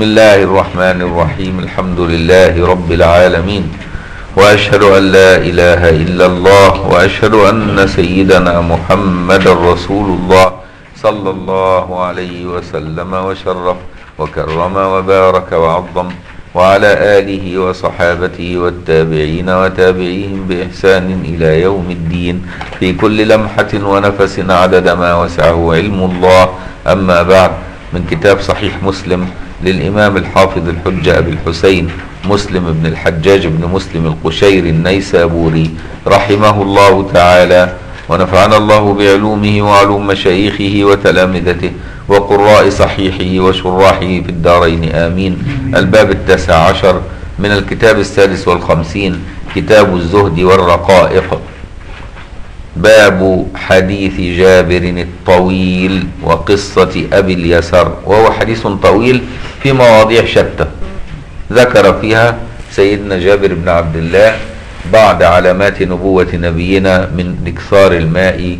بسم الله الرحمن الرحيم الحمد لله رب العالمين واشهد ان لا اله الا الله واشهد ان سيدنا محمد رسول الله صلى الله عليه وسلم وشرف وكرم وبارك وعظم وعلى اله وصحابته والتابعين وتابعيهم باحسان الى يوم الدين في كل لمحه ونفس عدد ما وسعه علم الله اما بعد من كتاب صحيح مسلم للإمام الحافظ الحجة أبي الحسين مسلم بن الحجاج بن مسلم القشير النيسابوري رحمه الله تعالى ونفعنا الله بعلومه وعلوم مشايخه وتلامذته وقراء صحيحه وشراحه في الدارين آمين الباب التاسع عشر من الكتاب السادس والخمسين كتاب الزهد والرقائق باب حديث جابر الطويل وقصة أبي اليسر وهو حديث طويل في مواضيع شتى ذكر فيها سيدنا جابر بن عبد الله بعض علامات نبوة نبينا من إكثار الماء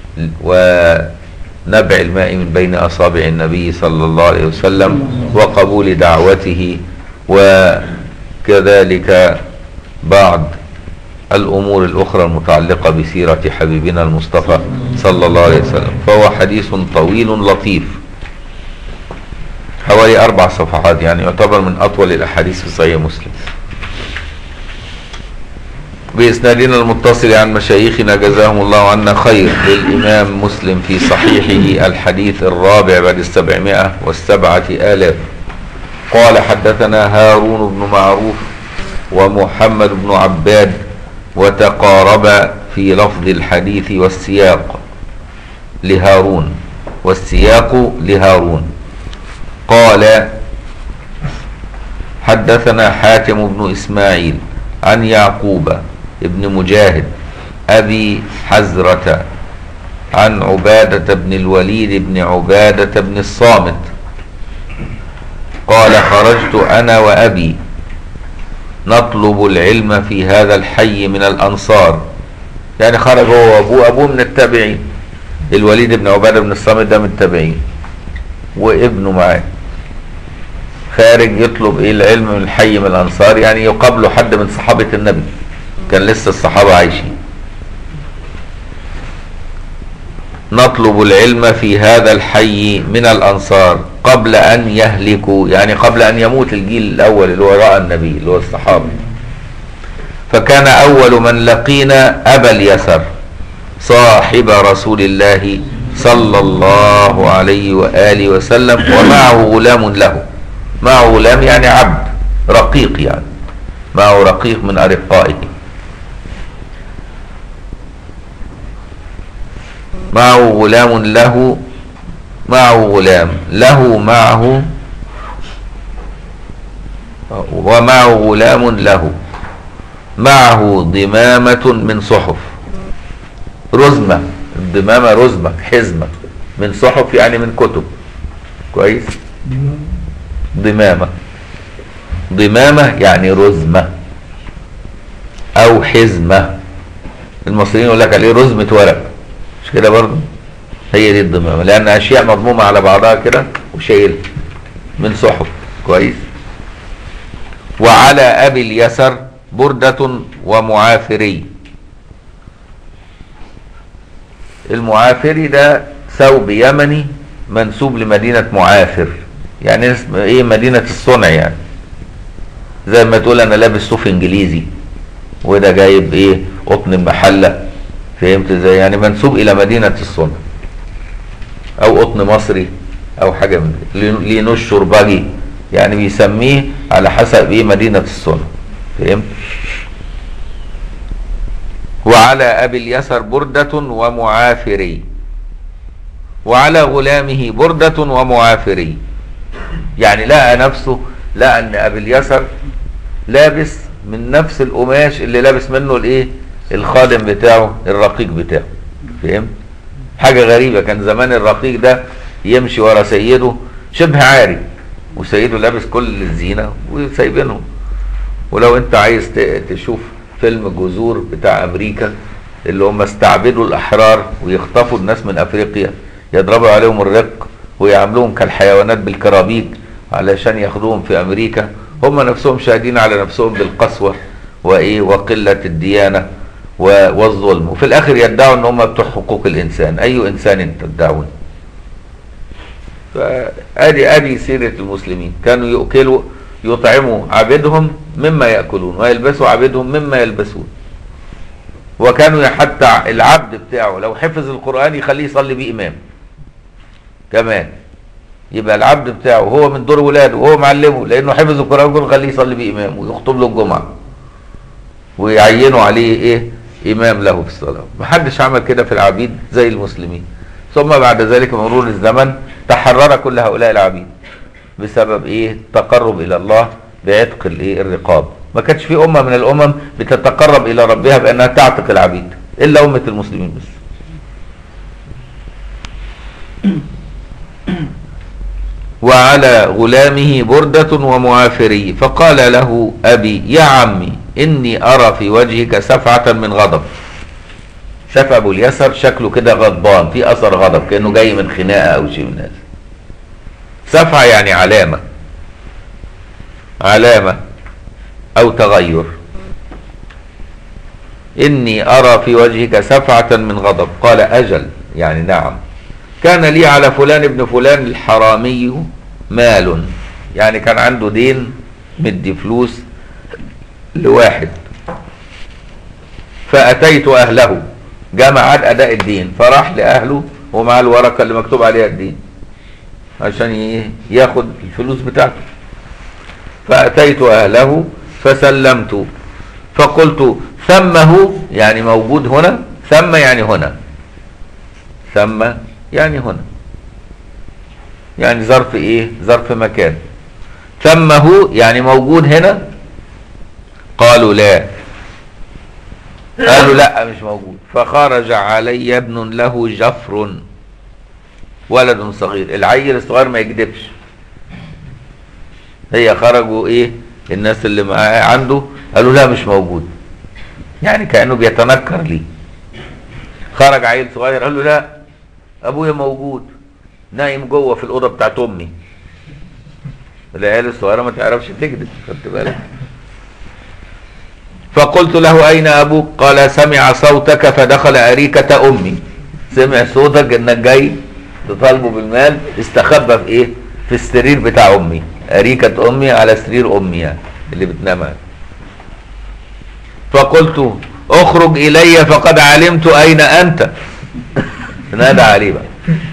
ونبع الماء من بين أصابع النبي صلى الله عليه وسلم وقبول دعوته وكذلك بعض الأمور الأخرى المتعلقة بسيرة حبيبنا المصطفى صلى الله عليه وسلم فهو حديث طويل لطيف حوالي أربع صفحات يعني يعتبر من أطول الأحاديث في صحيح مسلم بإسنادنا المتصل عن مشايخنا جزاهم الله عنا خير للإمام مسلم في صحيحه الحديث الرابع بعد السبعمائة والسبعة آلاف قال حدثنا هارون بن معروف ومحمد بن عباد وتقارب في لفظ الحديث والسياق لهارون والسياق لهارون قال حدثنا حاتم بن اسماعيل عن يعقوب ابن مجاهد ابي حزرة عن عبادة بن الوليد بن عبادة بن الصامت قال خرجت انا وابي نطلب العلم في هذا الحي من الأنصار يعني خرج هو وأبوه أبوه من التابعين الوليد بن عبادة بن الصامت ده من التابعين وابنه معاه خارج يطلب ايه العلم من الحي من الأنصار يعني يقابله حد من صحابة النبي كان لسه الصحابة عايشين نطلب العلم في هذا الحي من الأنصار قبل أن يهلكوا يعني قبل أن يموت الجيل الأول اللي هو رأى النبي اللي هو الصحابة فكان أول من لقينا أبا اليسر صاحب رسول الله صلى الله عليه وآله وسلم ومعه غلام له معه غلام يعني عبد رقيق يعني معه رقيق من أرقائه معه غلام له معه غلام له معه ومعه غلام له معه ضمامة من صحف رزمة الضمامة رزمة حزمة من صحف يعني من كتب كويس ضمامة ضمامة يعني رزمة أو حزمة المصريين يقول لك عليه رزمة ورق مش كده برضه هي دي الضمامة لأن أشياء مضمومة على بعضها كده وشايل من صحف كويس وعلى أبي اليسر بردة ومعافري المعافري ده ثوب يمني منسوب لمدينة معافر يعني اسم ايه مدينة الصنع يعني زي ما تقول انا لابس صوف انجليزي وده جايب ايه قطن المحلة فهمت ازاي يعني منسوب الى مدينة الصنع او قطن مصري او حاجة من دي لينو الشربجي يعني بيسميه على حسب ايه مدينة الصنع فهمت وعلى ابي اليسر بردة ومعافري وعلى غلامه بردة ومعافري يعني لقى نفسه لقى ان ابي اليسر لابس من نفس القماش اللي لابس منه الايه الخادم بتاعه الرقيق بتاعه فهمت حاجة غريبة كان زمان الرقيق ده يمشي ورا سيده شبه عاري وسيده لابس كل الزينة وسايبينهم ولو انت عايز تشوف فيلم جذور بتاع امريكا اللي هم استعبدوا الاحرار ويخطفوا الناس من افريقيا يضربوا عليهم الرق ويعاملوهم كالحيوانات بالكرابيج علشان ياخدوهم في امريكا هم نفسهم شاهدين على نفسهم بالقسوه وايه وقله الديانه و- والظلم وفي الاخر يدعوا ان هم بتوع حقوق الانسان اي انسان تدعون فادي ادي سيره المسلمين كانوا يؤكلوا يطعموا عبيدهم مما ياكلون ويلبسوا عبيدهم مما يلبسون وكانوا حتى العبد بتاعه لو حفظ القران يخليه يصلي بيه امام كمان يبقى العبد بتاعه هو من دور ولاده وهو معلمه لانه حفظ القران يقول خليه يصلي بيه امام ويخطب له الجمعه ويعينوا عليه ايه امام له في الصلاه محدش عمل كده في العبيد زي المسلمين ثم بعد ذلك مرور الزمن تحرر كل هؤلاء العبيد بسبب ايه التقرب الى الله بعتق الايه الرقاب ما كانش في امه من الامم بتتقرب الى ربها بانها تعتق العبيد الا امه المسلمين بس وعلى غلامه بردة ومعافري فقال له أبي يا عمي إني أرى في وجهك سفعة من غضب شاف أبو اليسر شكله كده غضبان في أثر غضب كأنه جاي من خناقة أو شيء من هذا سفعة يعني علامة علامة أو تغير إني أرى في وجهك سفعة من غضب قال أجل يعني نعم كان لي على فلان ابن فلان الحرامي مال يعني كان عنده دين مدي فلوس لواحد فأتيت أهله جاء ميعاد أداء الدين فراح لأهله ومع الورقة اللي مكتوب عليها الدين عشان ي- ياخد الفلوس بتاعته فأتيت أهله فسلمت فقلت ثمه يعني موجود هنا ثم يعني هنا ثم يعني هنا يعني ظرف ايه ظرف مكان ثمه يعني موجود هنا قالوا لا قالوا لا مش موجود فخرج علي ابن له جفر ولد صغير العيل الصغير ما يكذبش هي خرجوا ايه الناس اللي معاه عنده قالوا لا مش موجود يعني كانه بيتنكر لي خرج عيل صغير قال له لا ابويا موجود نايم جوه في الاوضه بتاعت امي العيال الصغيره ما تعرفش تكذب خدت بالك فقلت له اين ابوك قال سمع صوتك فدخل اريكه امي سمع صوتك انك جاي تطالبه بالمال استخبى في ايه في السرير بتاع امي اريكه امي على سرير امي يعني اللي بتنام عليه. فقلت اخرج الي فقد علمت اين انت نادى عليه بقى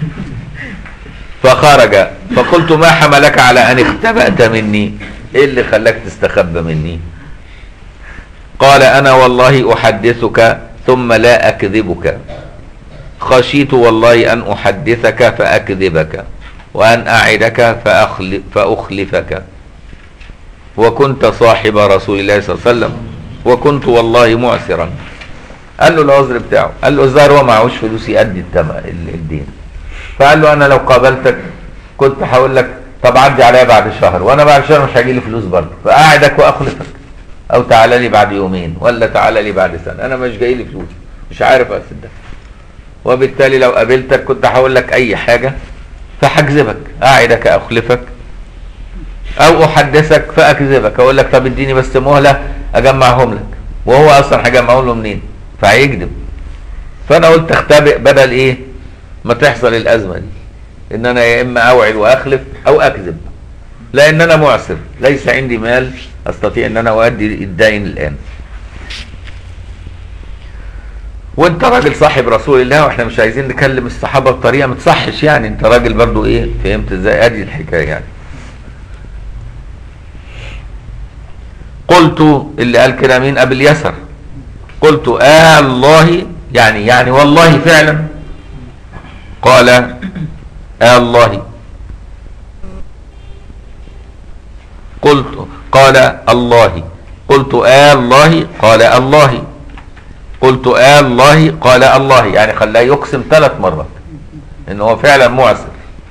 فخرج فقلت ما حملك على ان اختبأت مني ايه اللي خلاك تستخبى مني قال انا والله احدثك ثم لا اكذبك خشيت والله ان احدثك فاكذبك وان اعدك فأخلف فاخلفك وكنت صاحب رسول الله صلى الله عليه وسلم وكنت والله معسرا قال له العذر بتاعه قال له الظاهر هو معهوش فلوس يأدي التم- ال- الدين فقال له انا لو قابلتك كنت هقول لك طب عدي عليا بعد شهر وانا بعد شهر مش هيجي لي فلوس برضه فاقعدك واخلفك او تعالى لي بعد يومين ولا تعالى لي بعد سنه انا مش جاي لي فلوس مش عارف اسدك وبالتالي لو قابلتك كنت هقول لك اي حاجه فهكذبك اعدك اخلفك او احدثك فاكذبك اقول لك طب اديني بس مهله اجمعهم لك وهو اصلا هجمعهم له منين فهيكذب فانا قلت اختبئ بدل ايه ما تحصل الازمه دي ان انا يا اما اوعد واخلف او اكذب لان انا معسر ليس عندي مال استطيع ان انا اؤدي الدين الان وانت راجل صاحب رسول الله واحنا مش عايزين نكلم الصحابه بطريقه ما تصحش يعني انت راجل برضو ايه فهمت ازاي ادي الحكايه يعني قلت اللي قال كده مين ابي اليسر قلت آه الله يعني يعني والله فعلا قال آه الله قلت قال الله قلت آه الله قال الله قلت آه الله قال الله يعني خلاه يقسم ثلاث مرات ان هو فعلا معسر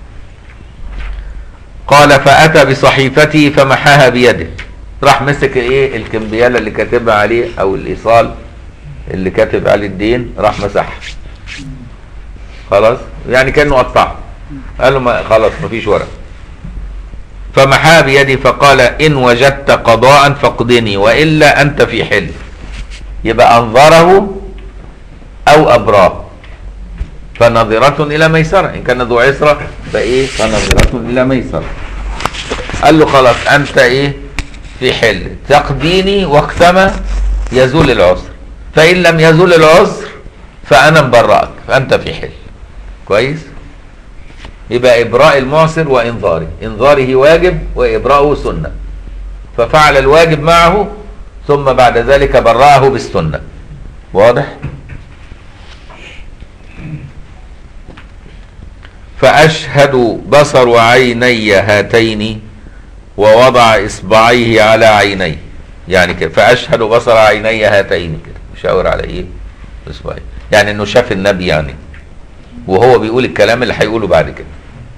قال فأتى بصحيفته فمحاها بيده راح مسك ايه الكمبيالة اللي كاتبها عليه او الايصال اللي كاتب عليه الدين راح مسحها خلاص يعني كانه قطعه قال له ما خلاص مفيش ورق فمحى بيدي فقال إن وجدت قضاء فاقضني وإلا أنت في حل يبقى أنظره أو أبراه فنظرة إلى ميسرة إن كان ذو عسرة فإيه فنظرة إلى ميسرة قال له خلاص أنت إيه في حل تقديني وقتما يزول العسر فإن لم يزول العسر فأنا مبرأك فأنت في حل كويس يبقى إبراء المعسر وإنظاره إنظاره واجب وإبراءه سنة ففعل الواجب معه ثم بعد ذلك برأه بالسنة واضح فأشهد بصر عيني هاتين ووضع إصبعيه على عينيه يعني كده فأشهد بصر عيني هاتين كده مشاور على إيه إصبعيه يعني إنه شاف النبي يعني وهو بيقول الكلام اللي هيقوله بعد كده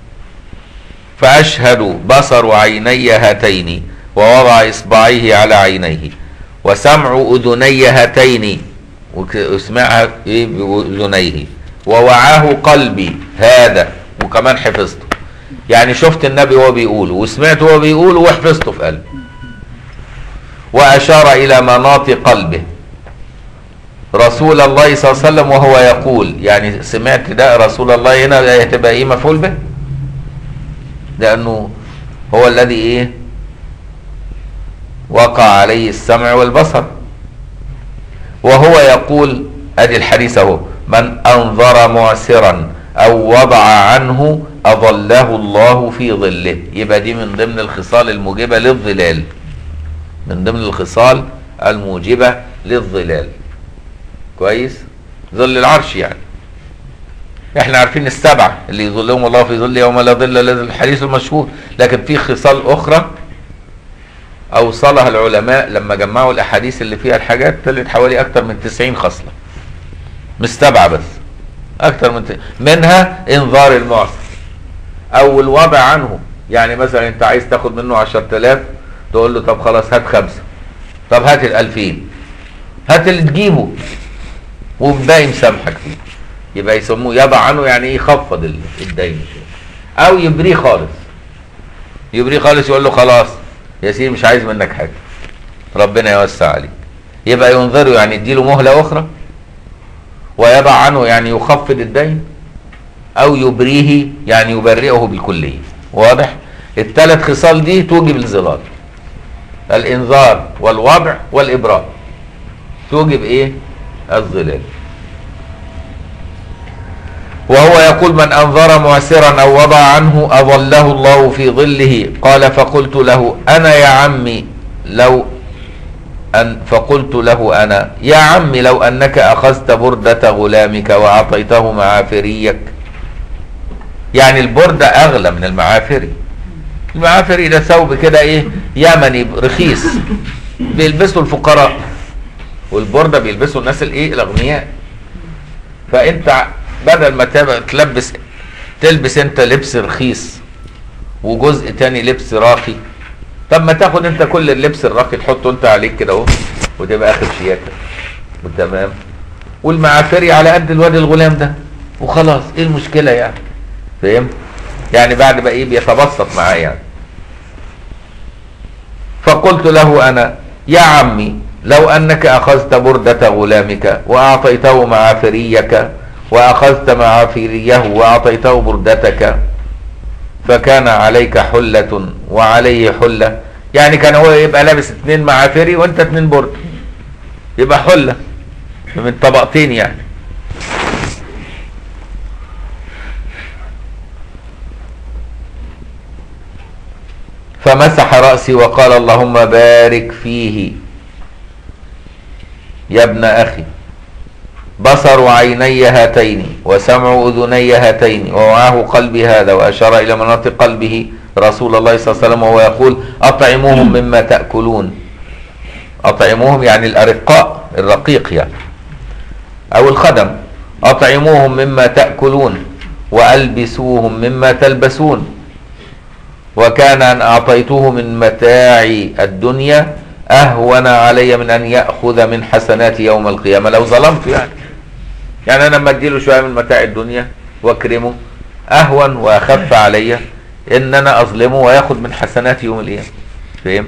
فأشهد بصر عيني هاتين ووضع إصبعيه على عينيه وسمع أذني هاتين وسمعها إيه بأذنيه ووعاه قلبي هذا وكمان حفظته يعني شفت النبي وهو بيقول وسمعته وهو بيقول وحفظته في قلبي وأشار إلى مناط قلبه رسول الله صلى الله عليه وسلم وهو يقول يعني سمعت ده رسول الله هنا هتبقى ايه مفعول به لانه هو الذي ايه وقع عليه السمع والبصر وهو يقول ادي الحديث اهو من انظر معسرا او وضع عنه اظله الله في ظله يبقى دي من ضمن الخصال الموجبه للظلال من ضمن الخصال الموجبه للظلال كويس ظل العرش يعني احنا عارفين السبعه اللي يظلهم الله في ظل يوم لا ظل الا الحديث المشهور لكن في خصال اخرى اوصلها العلماء لما جمعوا الاحاديث اللي فيها الحاجات طلعت حوالي اكتر من 90 خصله مش سبعه بس اكتر من ت... منها انذار المعسر او الوضع عنه يعني مثلا انت عايز تاخد منه 10000 تقول له طب خلاص هات خمسه طب هات ال 2000 هات اللي تجيبه والباقي مسامحك فيه يبقى يسموه يضع عنه يعني ايه يخفض الدين او يبريه خالص يبريه خالص يقول له خلاص يا سيدي مش عايز منك حاجه ربنا يوسع عليك يبقى ينظره يعني يديله مهله اخرى ويضع عنه يعني يخفض الدين او يبريه يعني يبرئه بالكليه واضح الثلاث خصال دي توجب الظلال الانذار والوضع والابراء توجب ايه الظلال وهو يقول من أنظر معسرا أو وضع عنه أظله الله في ظله قال فقلت له أنا يا عمي لو أن فقلت له أنا يا عمي لو أنك أخذت بردة غلامك وأعطيته معافريك يعني البردة أغلى من المعافري المعافري ده ثوب كده إيه يمني رخيص بيلبسه الفقراء والبردة بيلبسه الناس الإيه الأغنياء فأنت بدل ما تلبس تلبس انت لبس رخيص وجزء تاني لبس راقي طب ما تاخد انت كل اللبس الراقي تحطه انت عليك كده اهو وتبقى اخر شياكه تمام والمعافري على قد الواد الغلام ده وخلاص ايه المشكله يعني فاهم يعني بعد بقى ايه بيتبسط معاه يعني فقلت له انا يا عمي لو انك اخذت برده غلامك واعطيته معافريك وأخذت معافيريه وأعطيته بردتك فكان عليك حلة وعليه حلة يعني كان هو يبقى لابس اتنين معافري وانت اتنين برد يبقى حلة من طبقتين يعني فمسح رأسي وقال اللهم بارك فيه يا ابن أخي بصر عيني هاتين وسمع اذني هاتين ووعاه قلبي هذا واشار الى مناطق قلبه رسول الله صلى الله عليه وسلم وهو يقول اطعموهم مما تاكلون اطعموهم يعني الارقاء الرقيق يعني او الخدم اطعموهم مما تاكلون والبسوهم مما تلبسون وكان ان اعطيته من متاع الدنيا اهون علي من ان ياخذ من حسنات يوم القيامه لو ظلمت يعني يعني انا لما اديله شويه من متاع الدنيا واكرمه اهون واخف علي ان انا اظلمه وياخد من حسناتي يوم القيامه فهمت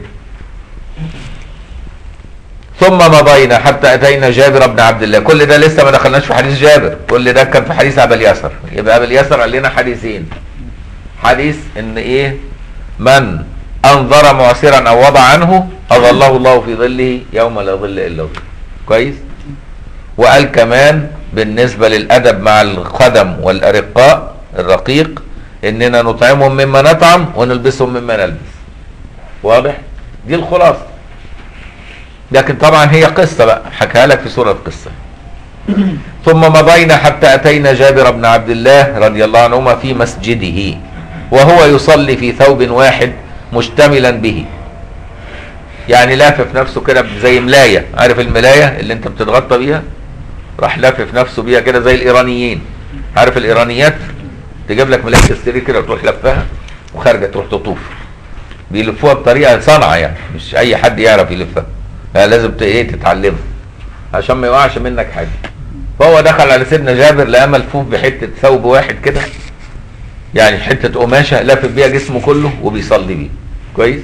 ثم مضينا حتى اتينا جابر بن عبد الله كل ده لسه ما دخلناش في حديث جابر كل ده كان في حديث ابي اليسر يبقى ابي اليسر قال لنا حديثين حديث ان ايه من انظر معسرا او وضع عنه اظله الله في ظله يوم لا ظل الا ظله كويس وقال كمان بالنسبه للادب مع الخدم والارقاء الرقيق اننا نطعمهم مما نطعم ونلبسهم مما نلبس واضح دي الخلاصه لكن طبعا هي قصه بقى حكاها لك في سوره قصه ثم مضينا حتى اتينا جابر بن عبد الله رضي الله عنهما في مسجده وهو يصلي في ثوب واحد مشتملا به يعني لافف نفسه كده زي ملايه عارف الملايه اللي انت بتتغطى بيها راح لافف نفسه بيها كده زي الايرانيين عارف الايرانيات تجيب لك ملايه السرير كده وتروح لفها وخارجه تروح تطوف بيلفوها بطريقه صنعه يعني مش اي حد يعرف يلفها يعني لازم ت- ايه تتعلمها عشان ما يوقعش منك حاجه فهو دخل على سيدنا جابر لقى ملفوف بحته ثوب واحد كده يعني حته قماشه لافف بيها جسمه كله وبيصلي بيه كويس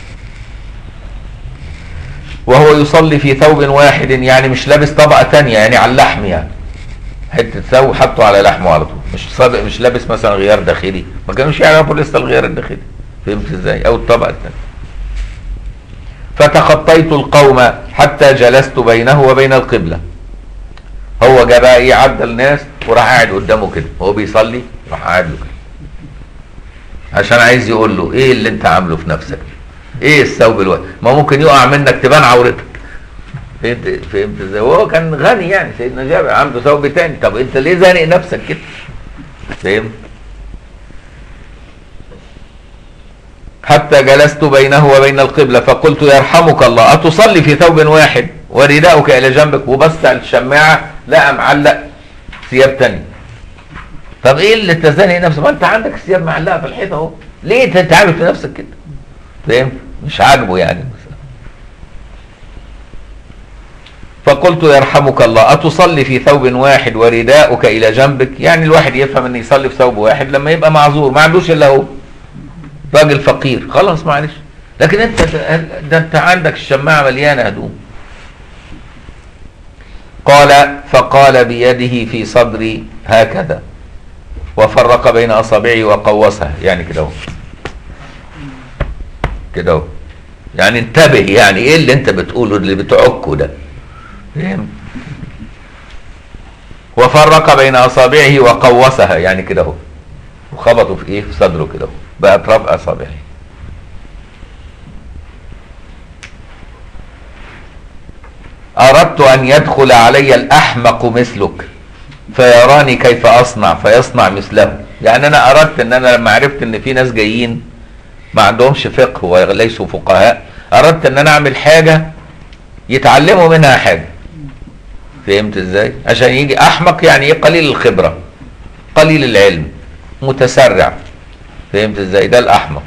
وهو يصلي في ثوب واحد يعني مش لابس طبقه تانية يعني على اللحم يعني حته ثوب حطه على لحمه على طول مش صابق مش لابس مثلا غيار داخلي ما كانوش يعرفوا لسه الغيار الداخلي فهمت ازاي او الطبقه الثانيه فتخطيت القوم حتى جلست بينه وبين القبله هو جه بقى ايه عدى الناس وراح قاعد قدامه كده وهو بيصلي راح قاعد له كده عشان عايز يقول له ايه اللي انت عامله في نفسك ايه الثوب الواحد ما ممكن يقع منك تبان عورتك فهمت فهمت ازاي وهو كان غني يعني سيدنا جابر عنده ثوب تاني طب انت ليه زانق نفسك كده فهمت حتى جلست بينه وبين القبلة فقلت يرحمك الله أتصلي في ثوب واحد ورداؤك إلى جنبك وبص على الشماعة لقى معلق ثياب تاني طب ايه اللي تزنق نفسك ما انت عندك ثياب معلقه في الحيطه اهو ليه تتعامل في نفسك كده فاهم مش عاجبه يعني فقلت يرحمك الله أتصلي في ثوب واحد ورداؤك إلى جنبك يعني الواحد يفهم أن يصلي في ثوب واحد لما يبقى معذور ما عندوش إلا هو راجل فقير خلاص معلش لكن انت ده انت عندك الشماعة مليانة هدوم قال فقال بيده في صدري هكذا وفرق بين اصابعي وقوسها يعني كده اهو كده اهو يعني انتبه يعني ايه اللي انت بتقوله اللي بتعكه ده فهمت وفرق بين اصابعه وقوسها يعني كده اهو وخبطوا في ايه في صدره كده اهو بقى اطراف اصابعه اردت ان يدخل علي الاحمق مثلك فيراني كيف اصنع فيصنع مثله يعني انا اردت ان انا لما عرفت ان في ناس جايين ما عندهمش فقه وليسوا فقهاء اردت ان انا اعمل حاجه يتعلموا منها حاجه فهمت ازاي عشان يجي احمق يعني ايه قليل الخبره قليل العلم متسرع فهمت ازاي ده الاحمق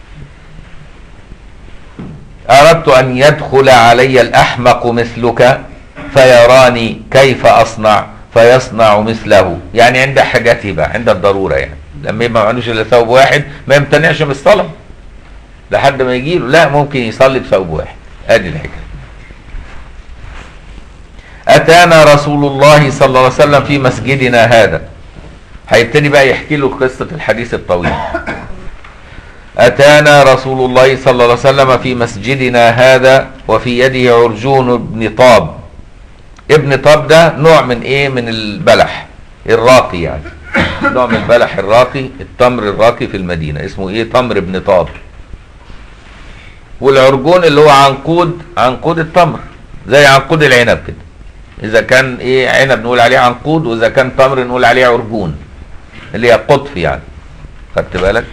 اردت ان يدخل علي الاحمق مثلك فيراني كيف اصنع فيصنع مثله يعني عند حاجته بقى عند الضروره يعني لما يبقى ما عندوش الا ثوب واحد ما يمتنعش من الصلاه لحد ما يجي له لا ممكن يصلي بثوب واحد ادي الحكايه اتانا رسول الله صلى الله عليه وسلم في مسجدنا هذا هيبتدي بقى يحكي له قصه الحديث الطويل أتانا رسول الله صلى الله عليه وسلم في مسجدنا هذا وفي يده عرجون بن طاب ابن طاب ده نوع من ايه من البلح الراقي يعني نوع من البلح الراقي التمر الراقي في المدينة اسمه ايه تمر ابن طاب والعرجون اللي هو عنقود عنقود التمر زي عنقود العنب كده اذا كان ايه عنب نقول عليه عنقود واذا كان تمر نقول عليه عرجون اللي هي قطف يعني خدت بالك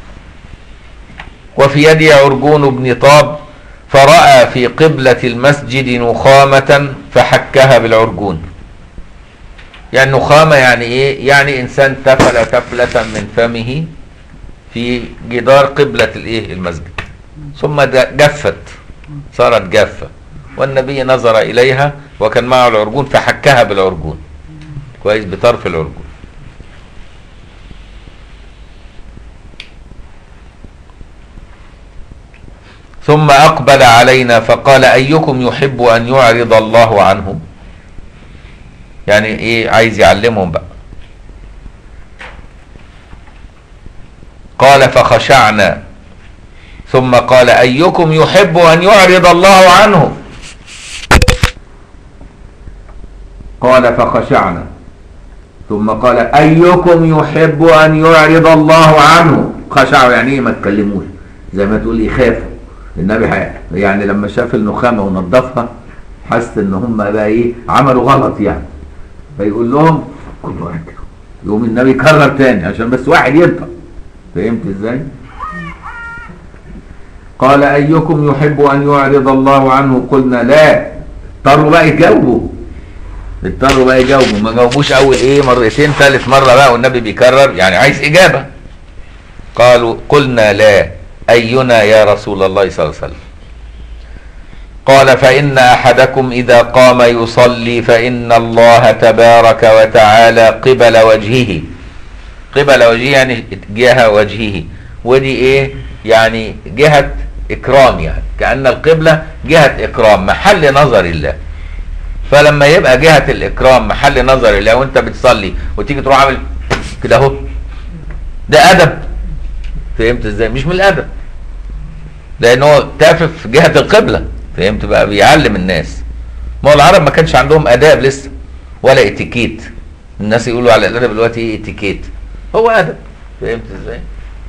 وفي يدي عرجون بن طاب فرأى في قبلة المسجد نخامة فحكها بالعرجون يعني نخامة يعني ايه يعني انسان تفل تفلة من فمه في جدار قبلة الايه المسجد ثم جفت صارت جافة والنبي نظر اليها وكان معه العرجون فحكها بالعرجون كويس بطرف العرجون ثم اقبل علينا فقال ايكم يحب ان يعرض الله عنه يعني ايه عايز يعلمهم بقى قال فخشعنا ثم قال ايكم يحب ان يعرض الله عنه قال فخشعنا ثم قال ايكم يحب ان يعرض الله عنه خشعوا يعني ايه ما تكلموش زي ما تقول يخافوا النبي حي- يعني لما شاف النخامه ونظفها حس ان هم بقى ايه عملوا غلط يعني فيقول لهم كل واحد كده. يقوم النبي يكرر تاني عشان بس واحد ينطق فهمت ازاي؟ قال ايكم يحب ان يعرض الله عنه قلنا لا اضطروا بقى يجاوبوا اضطروا بقى يجاوبوا ما جاوبوش اول ايه مرتين ثالث مره بقى والنبي بيكرر يعني عايز اجابه قالوا قلنا لا اينا يا رسول الله صلى الله عليه وسلم قال فان احدكم اذا قام يصلي فان الله تبارك وتعالى قبل وجهه قبل وجهه يعني جهه وجهه ودي ايه يعني جهه اكرام يعني كان القبله جهه اكرام محل نظر الله فلما يبقى جهه الاكرام محل نظر الله وانت بتصلي وتيجي تروح عامل كده اهو ده ادب فهمت ازاي مش من الادب لان هو تافف جهه القبله فهمت بقى بيعلم الناس ما هو العرب ما كانش عندهم اداب لسه ولا اتيكيت الناس يقولوا على الادب دلوقتي ايه اتيكيت هو ادب فهمت ازاي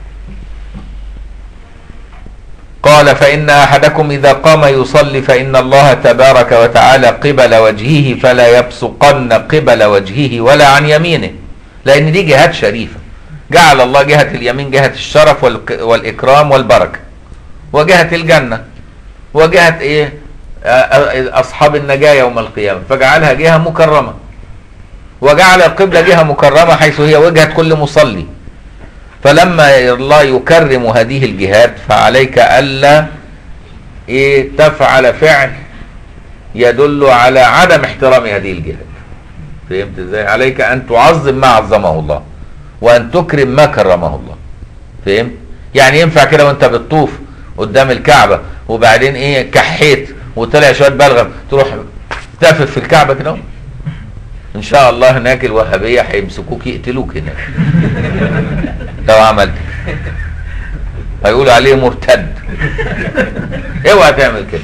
قال فإن أحدكم إذا قام يصلي فإن الله تبارك وتعالى قبل وجهه فلا يبصقن قبل وجهه ولا عن يمينه لأن دي جهات شريفة جعل الله جهة اليمين جهة الشرف والك- والإكرام والبركة وجهة الجنة وجهة إيه آه، آه، أصحاب النجاة يوم القيامة فجعلها جهة مكرمة وجعل القبلة جهة مكرمة حيث هي وجهة كل مصلي فلما الله يكرم هذه الجهات فعليك ألا إيه تفعل فعل يدل على عدم احترام هذه الجهات فهمت ازاي عليك ان تعظم ما عظمه الله وان تكرم ما كرمه الله فهمت يعني ينفع كده وانت بتطوف قدام الكعبه وبعدين ايه كحيت وطلع شويه بلغم تروح تافف في الكعبه كده ان شاء الله هناك الوهابيه هيمسكوك يقتلوك هناك لو عملت هيقولوا عليه مرتد اوعى تعمل كده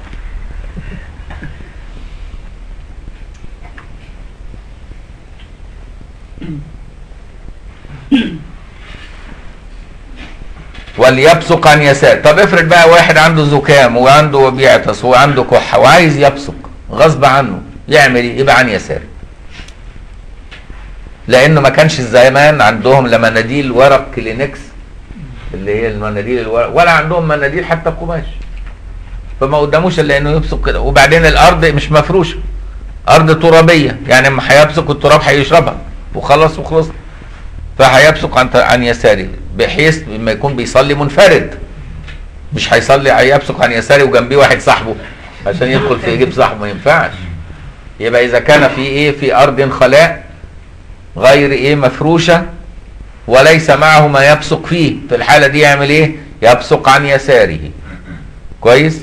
وليبصق عن يسار طب افرض بقى واحد عنده زكام وعنده بيعطس وعنده كحه وعايز يبصق غصب عنه يعمل ايه يبقى عن يساره لانه ما كانش زمان عندهم لا مناديل ورق كلينكس اللي هي المناديل الورق ولا عندهم مناديل حتى قماش فما قداموش الا انه يبصق كده وبعدين الارض مش مفروشه ارض ترابيه يعني اما هيبصق التراب هيشربها وخلص وخلص فهيبصق عن عن يساره بحيث لما يكون بيصلي منفرد مش هيصلي هيبصق عن يساره وجنبيه واحد صاحبه عشان يدخل في يجيب صاحبه ما ينفعش يبقى اذا كان في ايه في ارض خلاء غير ايه مفروشه وليس معه ما يبصق فيه في الحاله دي يعمل ايه يبصق عن يساره كويس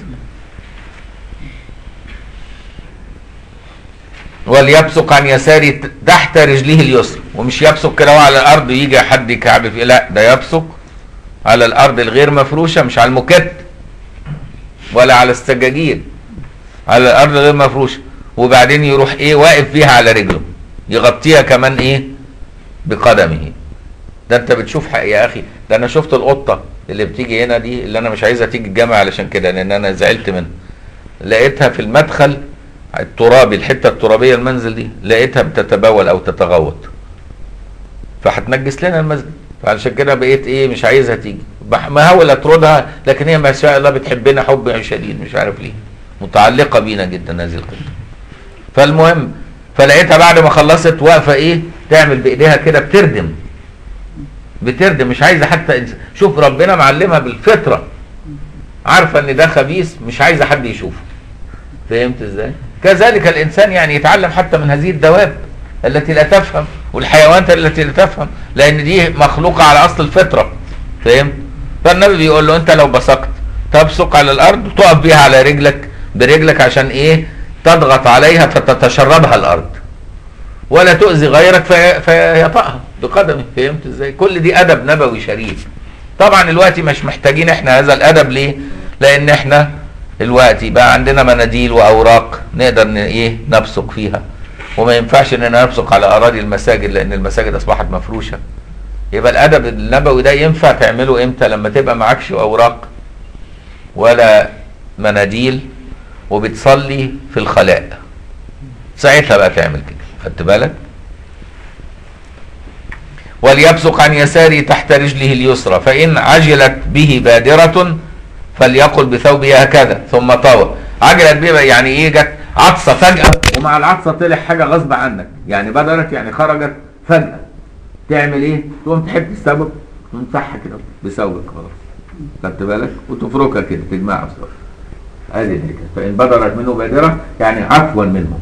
وليبصق عن يساره تحت رجله اليسرى ومش يبصق كده على الارض ويجي حد يكعب فيه لا ده يبصق على الارض الغير مفروشه مش على المكت ولا على السجاجيد على الارض الغير مفروشه وبعدين يروح ايه واقف فيها على رجله يغطيها كمان ايه بقدمه ده انت بتشوف حق يا اخي ده انا شفت القطه اللي بتيجي هنا دي اللي انا مش عايزها تيجي الجامع علشان كده لان انا زعلت منها لقيتها في المدخل الترابي الحته الترابيه المنزل دي لقيتها بتتبول او تتغوط فهتنجس لنا المسجد فعلشان كده بقيت ايه مش عايزها تيجي بحاول اطردها لكن هي ما شاء الله بتحبنا حب شديد مش عارف ليه متعلقه بينا جدا هذه القطه فالمهم فلقيتها بعد ما خلصت واقفه ايه تعمل بايديها كده بتردم بتردم مش عايزه حتى إنس- شوف ربنا معلمها بالفطره عارفه ان ده خبيث مش عايزه حد يشوفه فهمت ازاي كذلك الانسان يعني يتعلم حتى من هذه الدواب التي لا تفهم والحيوانات التي لا تفهم لان دي مخلوقه على اصل الفطره فهمت فالنبي بيقول له انت لو بصقت تبصق على الارض وتقف بيها على رجلك برجلك عشان ايه تضغط عليها فتتشربها الارض ولا تؤذي غيرك في- فيطأها بقدمه فهمت ازاي كل دي ادب نبوي شريف طبعا الوقت مش محتاجين احنا هذا الادب ليه لان احنا الوقت بقى عندنا مناديل واوراق نقدر ن- ايه نبصق فيها وما ينفعش اننا نبصق على اراضي المساجد لان المساجد اصبحت مفروشه يبقى الادب النبوي ده ينفع تعمله امتى لما تبقى معكش اوراق ولا مناديل وبتصلي في الخلاء ساعتها بقى تعمل كده خدت بالك وليبصق عن يساره تحت رجله اليسرى فإن عجلت به بادرة فليقل بثوبه هكذا ثم طوى عجلت به يعني ايه جت عطسة فجأة ومع العطسة طلع حاجة غصب عنك يعني بدرت يعني خرجت فجأة تعمل ايه تقوم تحب الثوب تمسحها كده بثوبك خلاص خدت بالك وتفركها كده تجمعها بسرعة ادي الحكايه فان بدرت منه بادره يعني عفوا منه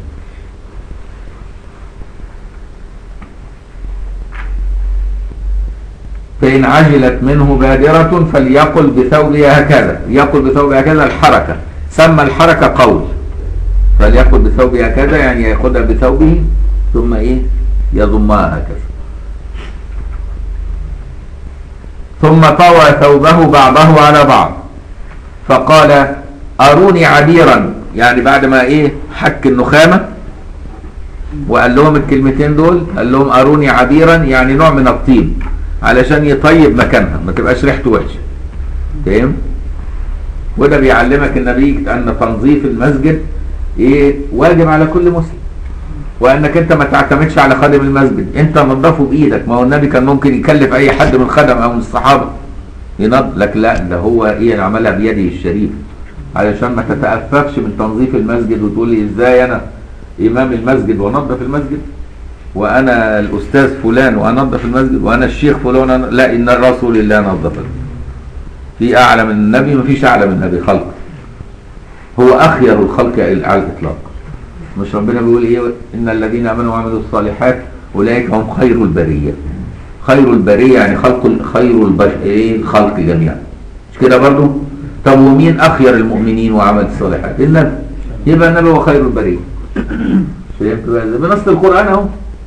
فإن عجلت منه بادرة فليقل بثوبها هكذا يقل بثوبها هكذا الحركة سمى الحركة قول فليقل بثوبها هكذا يعني ياخذها بثوبه ثم ايه يضمها هكذا ثم طوى ثوبه بعضه على بعض فقال أروني عبيرا يعني بعد ما ايه حك النخامة وقال لهم الكلمتين دول قال لهم أروني عبيرا يعني نوع من الطيب علشان يطيب مكانها ما تبقاش ريحته وحشه فاهم وده بيعلمك النبي ان تنظيف المسجد ايه واجب على كل مسلم وانك انت ما تعتمدش على خادم المسجد انت نظفه بايدك ما هو النبي كان ممكن يكلف اي حد من الخدم او من الصحابه ينظف لك لا ده هو ايه عملها بيده الشريف علشان ما تتأففش من تنظيف المسجد وتقول لي ازاي انا امام المسجد وانظف المسجد وانا الاستاذ فلان وانظف المسجد وانا الشيخ فلان وأنا- لا ان الرسول الله نظف المسجد. في اعلى من النبي مفيش اعلى من النبي خلق هو اخير الخلق على الاطلاق مش ربنا بيقول ايه ان الذين امنوا وعملوا الصالحات اولئك هم خير البريه خير البريه يعني خلق خير البشر ايه الخلق جميعا مش كده برضو طب ومين اخير المؤمنين وعمل الصالحات النبي يبقى النبي هو خير البريه فهمت بقى إزاي؟ بنص القران اهو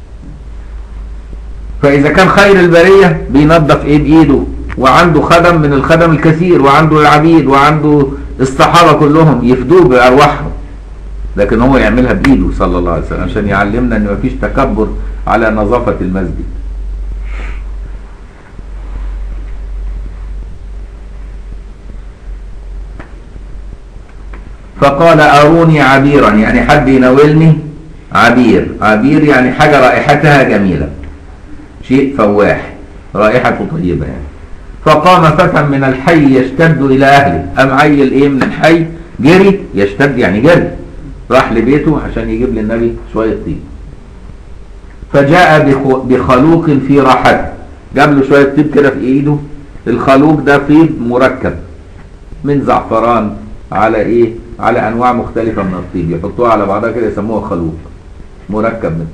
فاذا كان خير البريه بينظف ايه بايده وعنده خدم من الخدم الكثير وعنده العبيد وعنده الصحابه كلهم يفدوه بارواحهم لكن هو يعملها بايده صلى الله عليه وسلم عشان يعلمنا ان مفيش تكبر على نظافه المسجد فقال اروني عبيرا يعني حد يناولني عبير عبير يعني حاجه رائحتها جميله شيء فواح رائحته طيبه يعني فقام فتى من الحي يشتد الى اهله قام عيل ايه من الحي جري يشتد يعني جري راح لبيته عشان يجيب للنبي شويه طيب فجاء بخ- بخلوق في راحته جاب له شويه طيب كده في ايده الخلوق ده طيب مركب من زعفران على ايه على انواع مختلفه من الطيب يحطوها على بعضها كده يسموها خلوق مركب منه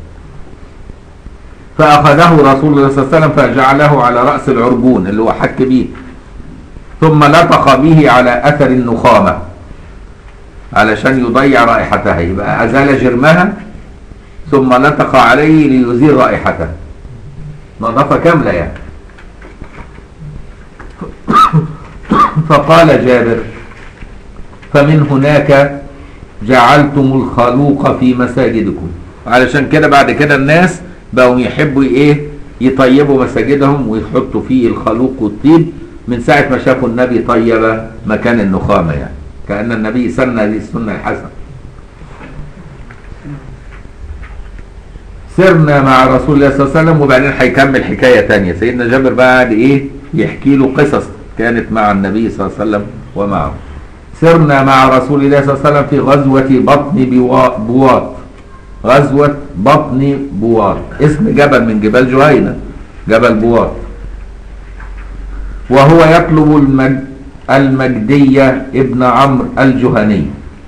فأخذه رسول الله صلى الله عليه وسلم فجعله على رأس العربون اللي هو حك بيه ثم لطخ به على أثر النخامة علشان يضيع رائحتها يبقى أزال جرمها ثم لطخ عليه ليزيل رائحتها نظافة كاملة يعني فقال جابر فمن هناك جعلتم الخلوق في مساجدكم علشان كده بعد كده الناس بقوا يحبوا ايه يطيبوا مساجدهم ويحطوا فيه الخلوق والطيب من ساعة ما شافوا النبي طيب مكان النخامة يعني كأن النبي سن هذه السنة الحسنة سرنا مع رسول الله صلى الله عليه وسلم وبعدين هيكمل حكاية تانية سيدنا جابر بقى قاعد ايه يحكي له قصص كانت مع النبي صلى الله عليه وسلم ومعه سرنا مع رسول الله صلى الله عليه وسلم في غزوة بطن بوا- بواط غزوة بطن بواط اسم جبل من جبال جهينة جبل بواط وهو يطلب المج... المجدية ابن عمرو الجهني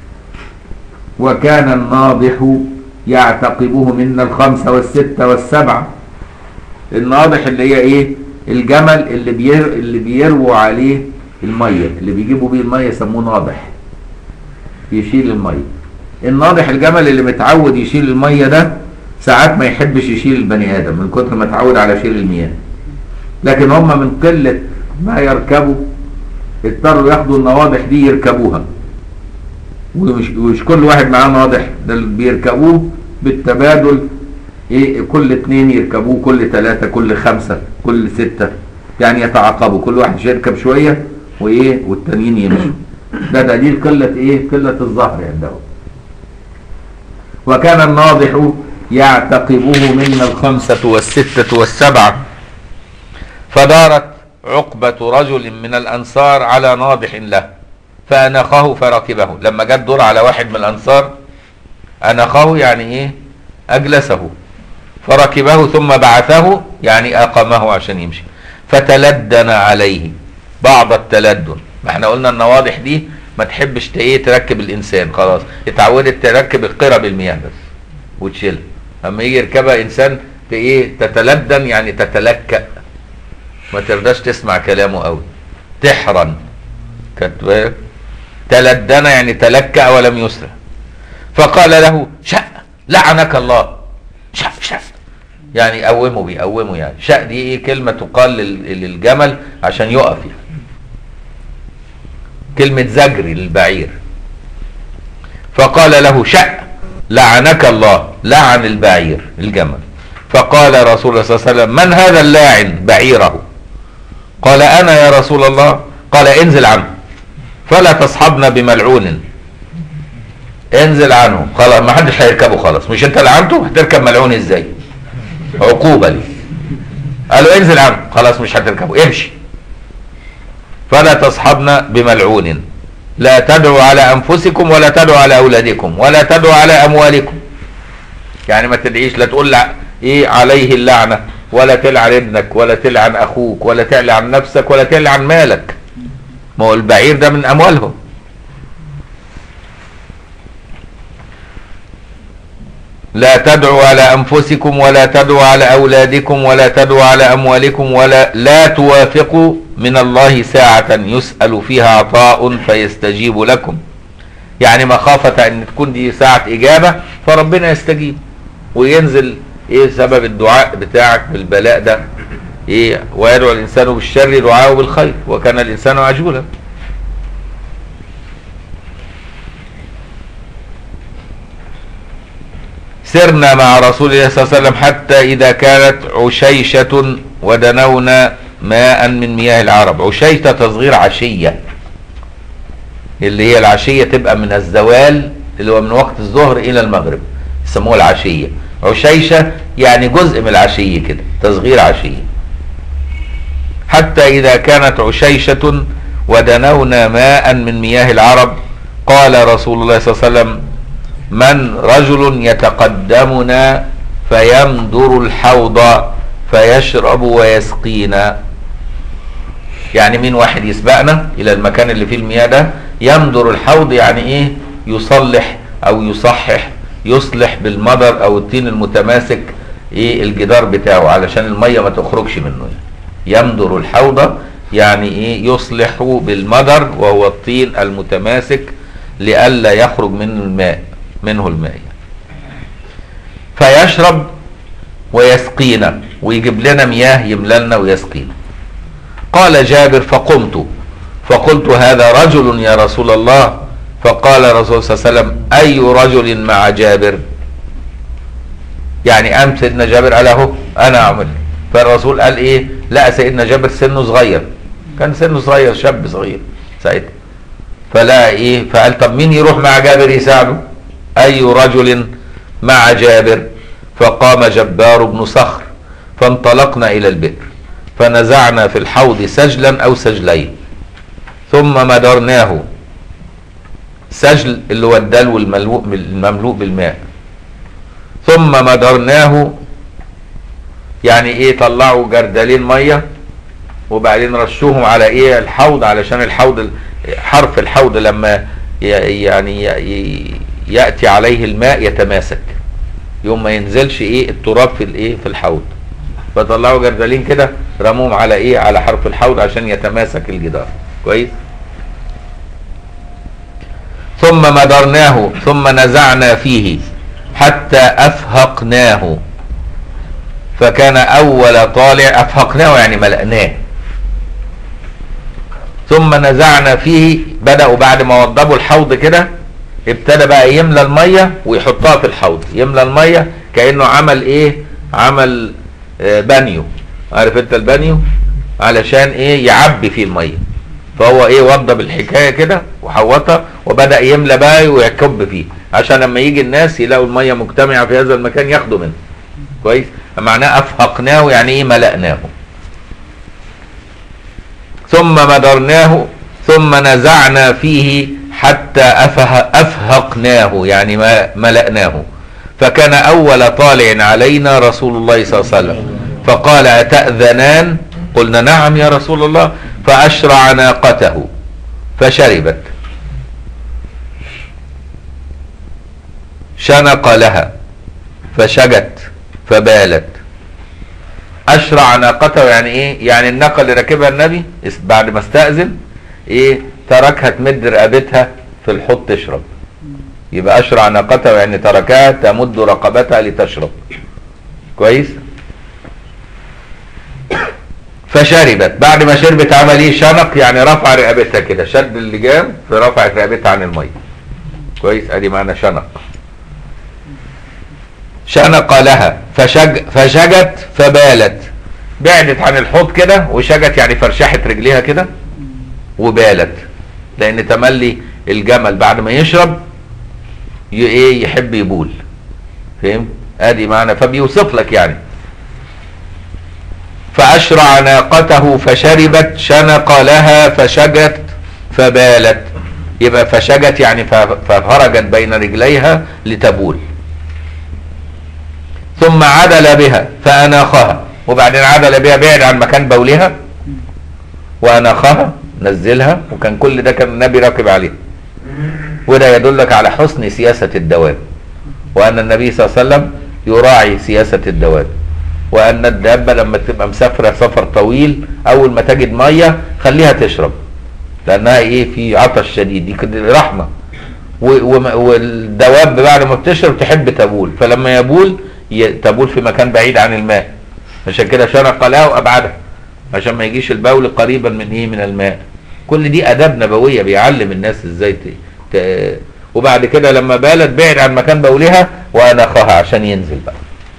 وكان الناضح يعتقبه منا الخمسة والستة والسبعة الناضح اللي هي ايه الجمل اللي بير... اللي بيرووا عليه الميه اللي بيجيبوا بيه الميه يسموه ناضح يشيل الميه الناضح الجمل اللي متعود يشيل الميه ده ساعات ما يحبش يشيل البني ادم من كتر ما اتعود على شيل المياه لكن هم من قله ما يركبوا اضطروا ياخدوا النواضح دي يركبوها ومش, ومش كل واحد معاه ناضح ده اللي بيركبوه بالتبادل ايه كل اتنين يركبوه كل ثلاثة كل خمسة كل ستة يعني يتعاقبوا كل واحد يركب شوية وايه والتانيين يمشوا ده دليل قلة ايه قلة الظهر عندهم وكان الناضح يعتقبه منا الخمسة والستة والسبعة فدارت عقبة رجل من الأنصار على ناضح له فأنخه فركبه لما جت دور على واحد من الأنصار أنخه يعني إيه أجلسه فركبه ثم بعثه يعني أقامه عشان يمشي فتلدن عليه بعض التلدن ما احنا قلنا النواضح دي ما تحبش ت- ايه تركب الانسان خلاص اتعودت تركب القرب المياه بس وتشيلها اما يجي يركبها انسان ت- ايه تتلدن يعني تتلكأ ما ترضاش تسمع كلامه قوي تحرن كانت بالك؟ تلدن يعني تلكأ ولم يسرع فقال له شأ لعنك الله شأ شأ يعني قومه بيقومه يعني شأ دي ايه كلمة تقال لل- للجمل عشان يقف يعني كلمة زجر للبعير فقال له شأ لعنك الله لعن البعير الجمل فقال رسول الله صلى الله عليه وسلم من هذا اللاعن بعيره قال انا يا رسول الله قال انزل عنه فلا تصحبنا بملعون انزل عنه خلاص ما حدش هيركبه خلاص مش انت لعنته هتركب ملعون ازاي عقوبه لي قال له انزل عنه خلاص مش هتركبه امشي فلا تصحبنا بملعون لا تدعوا على انفسكم ولا تدعوا على اولادكم ولا تدعوا على اموالكم يعني ما تدعيش لا تقول لا ايه عليه اللعنه ولا تلعن ابنك ولا تلعن اخوك ولا تلعن نفسك ولا تلعن مالك ما هو البعير ده من اموالهم لا تدعوا على انفسكم ولا تدعوا على اولادكم ولا تدعوا على اموالكم ولا لا توافقوا من الله ساعة يسأل فيها عطاء فيستجيب لكم يعني مخافة ان تكون دي ساعة اجابة فربنا يستجيب وينزل ايه سبب الدعاء بتاعك بالبلاء ده ايه ويدعو الانسان بالشر دعاءه بالخير وكان الانسان عجولا سرنا مع رسول الله صلى الله عليه وسلم حتى إذا كانت عشيشة ودنونا ماء من مياه العرب عشيشة تصغير عشية اللي هي العشية تبقى من الزوال اللي هو من وقت الظهر إلى المغرب يسموها العشية عشيشة يعني جزء من العشية كده تصغير عشية حتى إذا كانت عشيشة ودنونا ماء من مياه العرب قال رسول الله صلى الله عليه وسلم من رجل يتقدمنا فيمدر الحوض فيشرب ويسقينا يعني مين واحد يسبقنا الى المكان اللي فيه المياه ده يمدر الحوض يعني ايه يصلح او يصحح يصلح بالمدر او الطين المتماسك ايه الجدار بتاعه علشان الميه ما تخرجش منه يعني. يمدر الحوض يعني ايه يصلح بالمدر وهو الطين المتماسك لئلا يخرج منه الماء منه الماء يعني. فيشرب ويسقينا ويجيب لنا مياه يمللنا ويسقينا قال جابر فقمت فقلت هذا رجل يا رسول الله فقال الرسول صلى الله عليه وسلم اي رجل مع جابر يعني قام سيدنا جابر قال اهو انا اعمل فالرسول قال ايه لا سيدنا جابر سنه صغير كان سنه صغير شاب صغير ساعتها فلا ايه فقال طب مين يروح مع جابر يساعده اي رجل مع جابر فقام جبار بن صخر فانطلقنا الى البئر فنزعنا في الحوض سجلا او سجلين ثم مدرناه سجل اللي هو الدلو المملوء المملوء بالماء ثم مدرناه يعني ايه طلعوا جردلين ميه وبعدين رشوهم على ايه الحوض علشان الحوض حرف الحوض لما يعني ياتي عليه الماء يتماسك يوم ما ينزلش ايه التراب في الايه في الحوض فطلعوا جردلين كده رموهم على ايه على حرف الحوض عشان يتماسك الجدار كويس ثم مدرناه ثم نزعنا فيه حتى افهقناه فكان اول طالع افهقناه يعني ملأناه ثم نزعنا فيه بدأوا بعد ما وضبوا الحوض كده ابتدى بقى يملى المية ويحطها في الحوض يملى المية كأنه عمل ايه عمل آه بانيو عارف انت البانيو علشان ايه يعبي فيه المية فهو ايه وضب الحكاية كده وحوطها وبدأ يملى بقى ويكب فيه عشان لما يجي الناس يلاقوا المية مجتمعة في هذا المكان ياخدوا منه كويس معناه افهقناه يعني ايه ملأناه ثم مدرناه ثم نزعنا فيه حتى أفه أفهقناه يعني ما ملأناه فكان أول طالع علينا رسول الله صلى الله عليه وسلم فقال أتأذنان قلنا نعم يا رسول الله فأشرع ناقته فشربت شنق لها فشجت فبالت اشرع ناقته يعني ايه يعني الناقه اللي راكبها النبي بعد ما استاذن ايه تركها تمد رقبتها في الحوض تشرب يبقى اشرع ناقته يعني تركها تمد رقبتها لتشرب كويس فشربت بعد ما شربت عمل ايه شنق يعني رفع رقبتها كده شد اللجام فرفعت رقبتها عن الميه كويس ادي معنى شنق شنق لها فشج فشجت فبالت بعدت عن الحوض كده وشجت يعني فرشحت رجليها كده وبالت لان تملي الجمل بعد ما يشرب ايه يحب يبول فهم ادي معنى فبيوصف لك يعني فاشرع ناقته فشربت شنق لها فشجت فبالت يبقى فشجت يعني ففرجت بين رجليها لتبول ثم عدل بها فأناخها وبعدين عدل بها بعد عن مكان بولها وأناخها نزلها وكان كل ده كان النبي راكب عليه وده يدلك على حسن سياسة الدواب وأن النبي صلى الله عليه وسلم يراعي سياسة الدواب وأن الدابة لما تبقى مسافرة سفر طويل أول ما تجد مية خليها تشرب لأنها إيه في عطش شديد دي كده رحمة والدواب بعد ما بتشرب تحب تبول فلما يبول تبول في مكان بعيد عن الماء عشان كده شرق لها وابعدها عشان ما يجيش البول قريبا من ايه من الماء كل دي اداب نبويه بيعلم الناس ازاي ت... ت... وبعد كده لما بالت بعد عن مكان بولها وانخها عشان ينزل بقى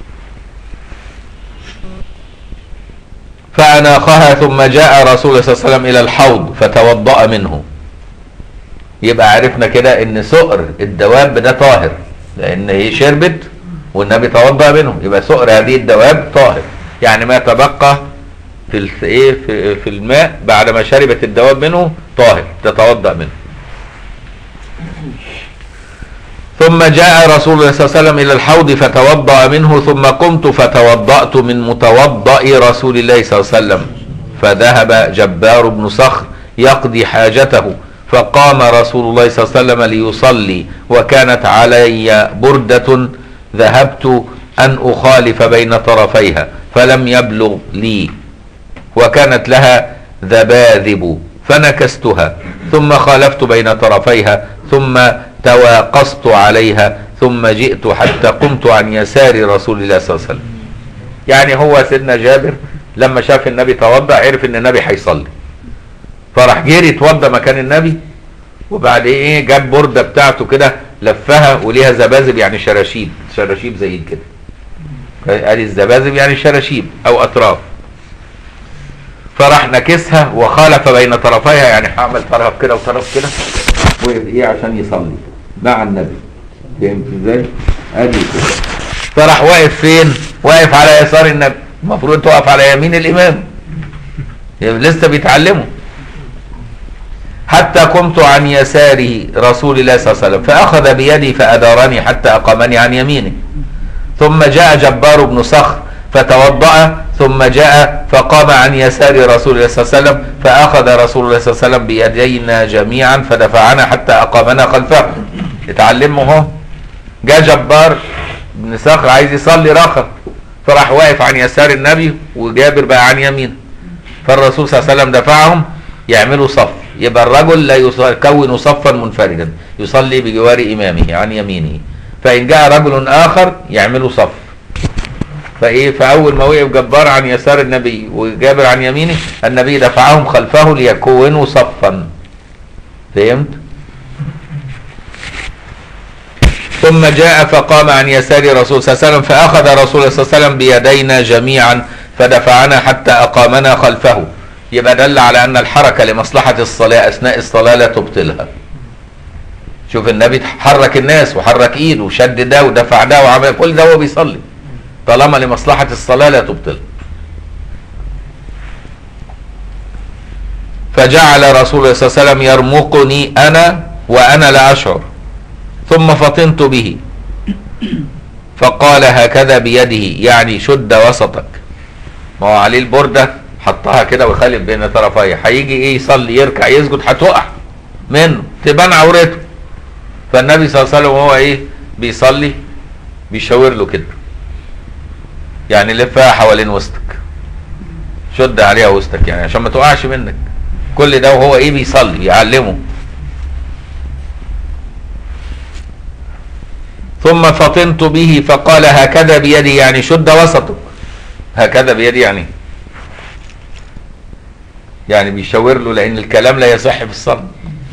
فاناخها ثم جاء رسول الله صلى الله عليه وسلم الى الحوض فتوضا منه يبقى عرفنا كده ان سؤر الدواب ده طاهر لان هي شربت والنبي توضا منه يبقى سؤر هذه الدواب طاهر يعني ما تبقى في ايه في, في الماء بعد ما شربت الدواب منه طاهر تتوضا منه ثم جاء رسول الله صلى الله عليه وسلم الى الحوض فتوضا منه ثم قمت فتوضات من متوضا رسول الله صلى الله عليه وسلم فذهب جبار بن صخر يقضي حاجته فقام رسول الله صلى الله عليه وسلم ليصلي وكانت علي برده ذهبت أن أخالف بين طرفيها فلم يبلغ لي وكانت لها ذباذب فنكستها ثم خالفت بين طرفيها ثم تواقصت عليها ثم جئت حتى قمت عن يسار رسول الله صلى الله عليه وسلم يعني هو سيدنا جابر لما شاف النبي توضا عرف ان النبي هيصلي فراح جري اتوضى مكان النبي وبعد ايه جاب برده بتاعته كده لفها وليها زبازب يعني شراشيب شراشيب زي كده قال الزبازب يعني شراشيب او اطراف فراح نكسها وخالف بين طرفيها يعني هعمل طرف كده وطرف كده وايه عشان يصلي مع النبي فهمت ازاي؟ ادي كده فراح واقف فين؟ واقف على يسار النبي المفروض تقف على يمين الامام لسه بيتعلموا حتى قمت عن يسار رسول الله صلى الله عليه وسلم فأخذ بيدي فأدارني حتى أقامني عن يمينه ثم جاء جبار بن صخر فتوضأ ثم جاء فقام عن يسار رسول الله صلى الله عليه وسلم فأخذ رسول الله صلى الله عليه وسلم بيدينا جميعا فدفعنا حتى أقامنا خلفه اتعلمه اهو جاء جبار بن صخر عايز يصلي رخر فراح واقف عن يسار النبي وجابر بقى عن يمينه فالرسول صلى الله عليه وسلم دفعهم يعملوا صف يبقى الرجل لا يكون صفا منفردا يصلي بجوار امامه عن يمينه فان جاء رجل اخر يعملوا صف فايه فاول ما وقف جبار عن يسار النبي وجابر عن يمينه النبي دفعهم خلفه ليكونوا صفا فهمت ثم جاء فقام عن يسار رسول صلى الله عليه وسلم فاخذ رسول الله صلى الله عليه وسلم بيدينا جميعا فدفعنا حتى اقامنا خلفه يبقى دل على ان الحركه لمصلحه الصلاه اثناء الصلاه لا تبطلها شوف النبي حرك الناس وحرك ايده وشد ده ودفع ده وعمل كل ده وهو بيصلي طالما لمصلحه الصلاه لا تبطل فجعل رسول الله صلى الله عليه وسلم يرمقني انا وانا لا اشعر ثم فطنت به فقال هكذا بيده يعني شد وسطك ما هو عليه البرده حطها كده ويخالف بين طرفيها هيجي ايه يصلي يركع يسجد هتقع منه تبان عورته فالنبي صلى الله عليه وسلم وهو ايه بيصلي بيشاور له كده يعني لفها حوالين وسطك شد عليها وسطك يعني عشان ما تقعش منك كل ده وهو ايه بيصلي يعلمه ثم فطنت به فقال هكذا بيدي يعني شد وسطك هكذا بيدي يعني يعني بيشاور له لان الكلام لا يصح في الصلاه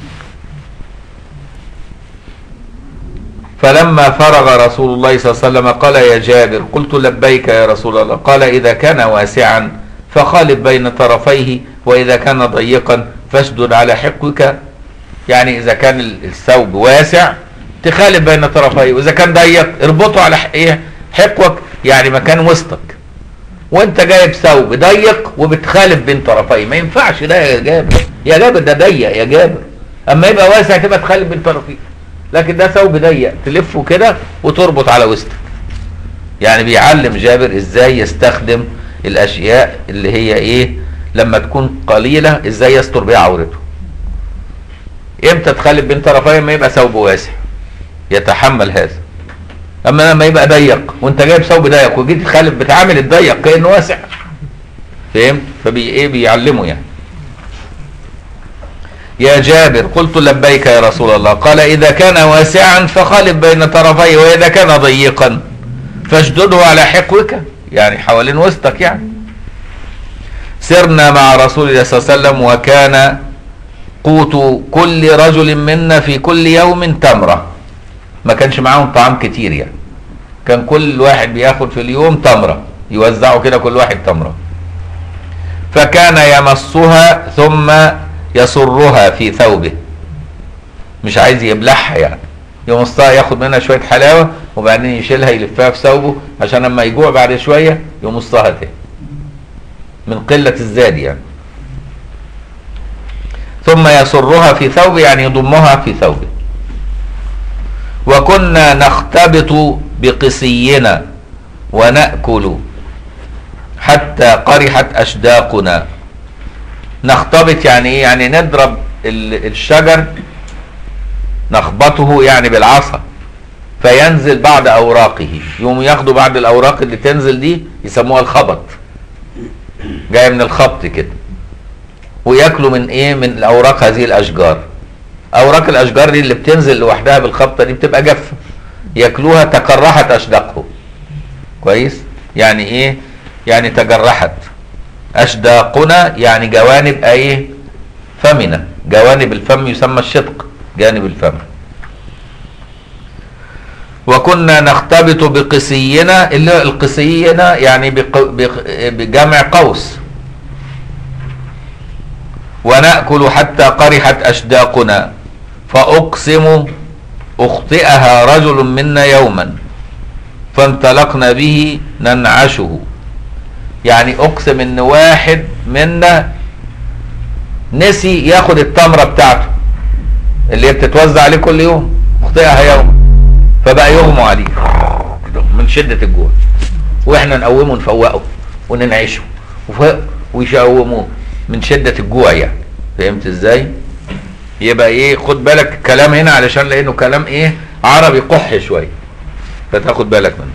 فلما فرغ رسول الله صلى الله عليه وسلم قال يا جابر قلت لبيك يا رسول الله قال اذا كان واسعا فخالف بين طرفيه واذا كان ضيقا فاشدد على حقك يعني اذا كان الثوب واسع تخالف بين طرفيه واذا كان ضيق اربطه على ايه حقوك يعني مكان وسطك وانت جايب ثوب ضيق وبتخالف بين طرفيه ما ينفعش ده يا جابر يا جابر ده ضيق يا جابر اما يبقى واسع تبقى تخالف بين طرفيه لكن ده ثوب ضيق تلفه كده وتربط على وسطك يعني بيعلم جابر ازاي يستخدم الاشياء اللي هي ايه لما تكون قليله ازاي يستر بيها عورته امتى تخالف بين طرفين ما يبقى ثوب واسع يتحمل هذا اما لما يبقى ضيق وانت جايب ثوب ضيق وجيت تخالف بتعامل الضيق كانه واسع فهمت فبي ايه بيعلمه يعني يا جابر قلت لبيك يا رسول الله قال اذا كان واسعا فخالف بين طرفيه واذا كان ضيقا فاشدده على حقوك يعني حوالين وسطك يعني سرنا مع رسول الله صلى الله عليه وسلم وكان قوت كل رجل منا في كل يوم تمره ما كانش معاهم طعام كتير يعني كان كل واحد بياخد في اليوم تمره يوزعوا كده كل واحد تمره فكان يمصها ثم يسرها في ثوبه مش عايز يبلعها يعني يمصها ياخد منها شويه حلاوه وبعدين يشيلها يلفها في ثوبه عشان لما يجوع بعد شويه يمصها تاني من قله الزاد يعني ثم يسرها في ثوبه يعني يضمها في ثوبه وكنا نختبط بقسينا ونأكل حتى قرحت أشداقنا نختبط يعني ايه يعني نضرب الشجر نخبطه يعني بالعصا فينزل بعد اوراقه يقوم ياخدوا بعد الاوراق اللي تنزل دي يسموها الخبط جاي من الخبط كده وياكلوا من ايه من اوراق هذه الاشجار اوراق الاشجار دي اللي بتنزل لوحدها بالخبطه دي بتبقى جافه ياكلوها تقرحت اشداقهم كويس يعني ايه يعني تجرحت اشداقنا يعني جوانب ايه فمنا جوانب الفم يسمى الشدق جانب الفم وكنا نختبط بقسينا اللي القسينا يعني بجمع قوس ونأكل حتى قرحت أشداقنا فأقسم أخطئها رجل منا يوما فانطلقنا به ننعشه يعني أقسم إن واحد منا نسي ياخد التمرة بتاعته اللي هي بتتوزع عليه كل يوم أخطئها يوما فبقى يغمى عليه من شدة الجوع واحنا نقومه نفوقه وننعشه ويشقوموه من شدة الجوع يعني فهمت ازاي يبقى ايه خد بالك الكلام هنا علشان لانه كلام ايه عربي قح شوية فتاخد بالك منه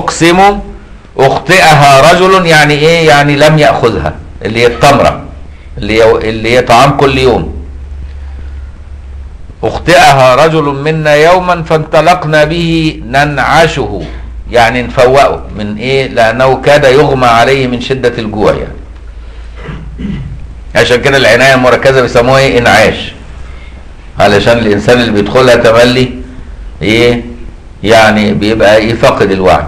فاقسم اخطئها رجل يعني ايه يعني لم يأخذها اللي هي التمرة اللي هي اللي هي طعام كل يوم اخطئها رجل منا يوما فانطلقنا به ننعشه يعني نفوقه من ايه لانه كاد يغمى عليه من شدة الجوع يعني عشان كده العناية المركزة بيسموها ايه انعاش علشان الانسان اللي بيدخلها تملي ايه يعني بيبقى ايه فاقد الوعي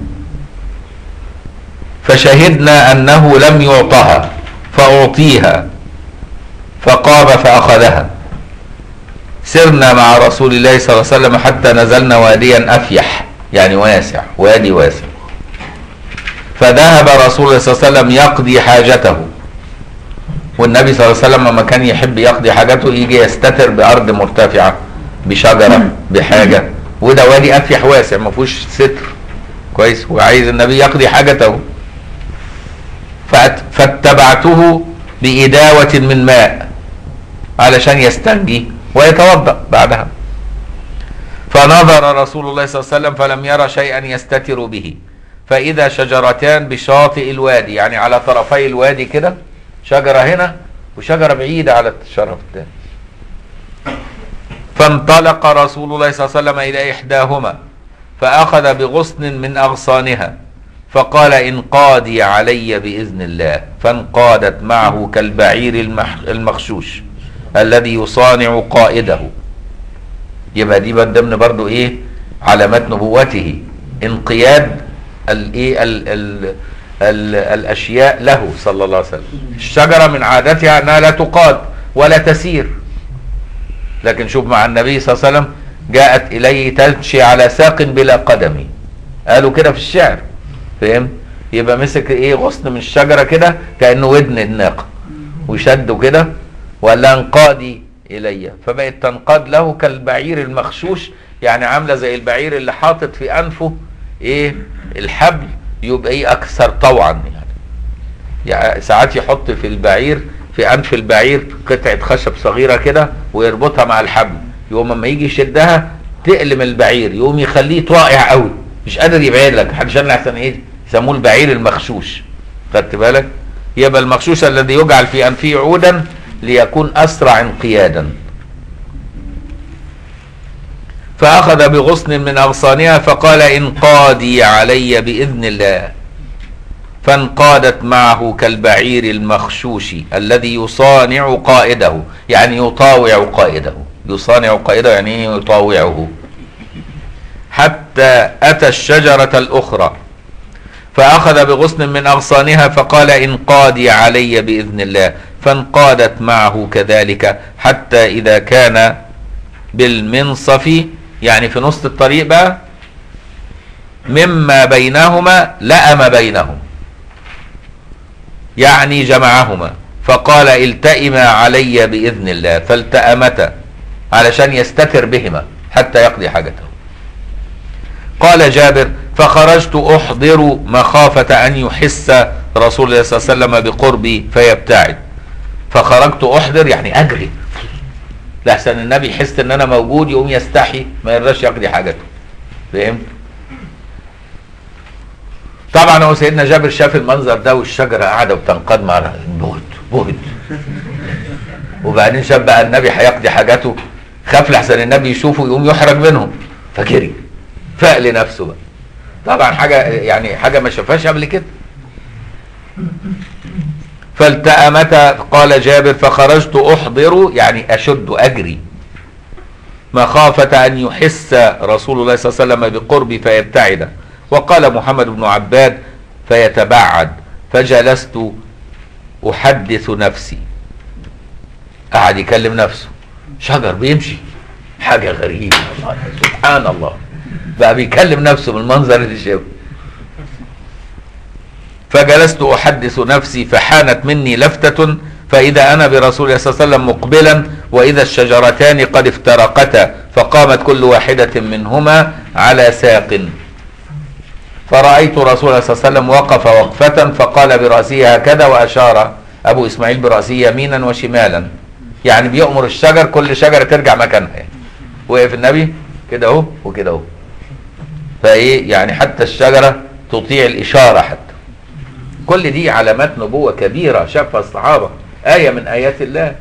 فشهدنا انه لم يعطها فاعطيها فقام فاخذها سرنا مع رسول الله صلى الله عليه وسلم حتى نزلنا واديا افيح يعني واسع وادي واسع فذهب رسول الله صلى الله عليه وسلم يقضي حاجته والنبي صلى الله عليه وسلم لما كان يحب يقضي حاجته يجي يستتر بارض مرتفعه بشجره بحاجه وده وادي افيح واسع ما فيهوش ستر كويس وعايز النبي يقضي حاجته فأت- فاتبعته بإداوة من ماء علشان يستنجي ويتوضأ بعدها فنظر رسول الله صلى الله عليه وسلم فلم يرى شيئا يستتر به فإذا شجرتان بشاطئ الوادي يعني على طرفي الوادي كده شجرة هنا وشجرة بعيدة على الشرف الثاني فانطلق رسول الله صلى الله عليه وسلم إلى إحداهما فأخذ بغصن من أغصانها فقال انقادي علي بإذن الله فانقادت معه كالبعير المح المخشوش الذي يصانع قائده يبقى دي من ضمن برضو ايه علامات نبوته انقياد الايه ال ال ال الاشياء له صلى الله عليه وسلم الشجره من عادتها انها لا تقاد ولا تسير لكن شوف مع النبي صلى الله عليه وسلم جاءت اليه تمشي على ساق بلا قدم قالوا كده في الشعر فاهم يبقى مسك ايه غصن من الشجره كده كانه ودن الناقه وشده كده وقال لها انقادي الي فبقت تنقاد له كالبعير المخشوش يعني عامله زي البعير اللي حاطط في انفه ايه الحبل يبقى ايه اكثر طوعا يعني يعني ساعات يحط في البعير في انف البعير قطعه خشب صغيره كده ويربطها مع الحبل يقوم لما يجي يشدها تقلم البعير يقوم يخليه طائع قوي مش قادر يبعد لك عشان احسن ايه يسموه البعير المخشوش خدت بالك يبقى المخشوش الذي يجعل في انفه عودا ليكون اسرع انقيادا فاخذ بغصن من اغصانها فقال انقادي علي باذن الله فانقادت معه كالبعير المخشوش الذي يصانع قائده يعني يطاوع قائده يصانع قائده يعني ايه يطاوعه حتى اتى الشجره الاخرى فاخذ بغصن من اغصانها فقال انقادي علي باذن الله فانقادت معه كذلك حتى اذا كان بالمنصف يعني في نص الطريق بقى مما بينهما لأم بينهم يعني جمعهما فقال التئما علي بإذن الله فالتأمتا علشان يستتر بهما حتى يقضي حاجته قال جابر فخرجت أحضر مخافة أن يحس رسول الله صلى الله عليه وسلم بقربي فيبتعد فخرجت أحضر يعني أجري لحسن النبي يحس ان انا موجود يقوم يستحي ما يرضاش يقضي حاجته فهمت طبعا هو سيدنا جابر شاف المنظر ده والشجره قاعده وتنقاد مع بهد بهد وبعدين شاف بقى النبي هيقضي حاجته خاف لحسن النبي يشوفه يقوم يحرج منهم فجري فاق لنفسه بقى طبعا حاجه يعني حاجه ما شافهاش قبل كده فالتأمتا قال جابر فخرجت أحضر يعني أشد أجري مخافة أن يحس رسول الله صلى الله عليه وسلم بقربي فيبتعد وقال محمد بن عباد فيتبعد فجلست أحدث نفسي قعد يكلم نفسه شجر بيمشي حاجة غريبة سبحان الله بقى بيكلم نفسه بالمنظر اللي شافه فجلست أحدث نفسي فحانت مني لفتة فإذا أنا برسول الله صلى الله عليه وسلم مقبلا وإذا الشجرتان قد افترقتا فقامت كل واحدة منهما على ساق فرأيت رسول الله صلى الله عليه وسلم وقف وقفة فقال برأسه هكذا وأشار أبو إسماعيل برأسه يمينا وشمالا يعني بيأمر الشجر كل شجرة ترجع مكانها يعني. وقف النبي كده أهو وكده أهو فإيه يعني حتى الشجرة تطيع الإشارة حتى كل دي علامات نبوة كبيرة شافها الصحابة آية من آيات الله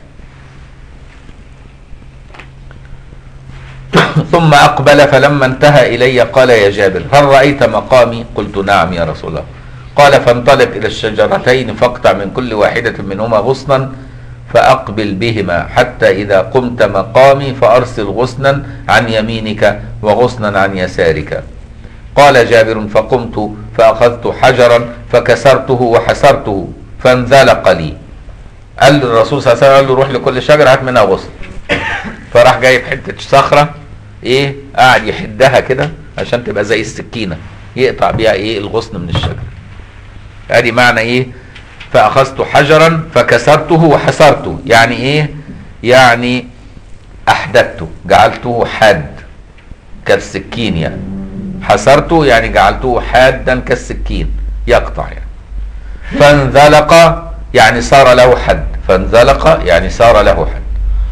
ثم أقبل فلما انتهى إلي قال يا جابر هل رأيت مقامي قلت نعم يا رسول الله قال فانطلق إلى الشجرتين فاقطع من كل واحدة منهما غصنا فأقبل بهما حتى إذا قمت مقامي فأرسل غصنا عن يمينك وغصنا عن يسارك قال جابر فقمت فأخذت حجرا فكسرته وحسرته فانزلق لي قال له الرسول صلى الله عليه وسلم قال له روح لكل شجرة هات منها غصن فراح جايب حتة صخرة ايه قاعد يحدها كده عشان تبقى زي السكينة يقطع بيها ايه الغصن من الشجرة ادي معنى ايه فاخذت حجرا فكسرته وحسرته يعني ايه يعني احددته جعلته حاد كالسكين يعني حسرته يعني جعلته حادا كالسكين يقطع يعني فانزلق يعني صار له حد فانزلق يعني صار له حد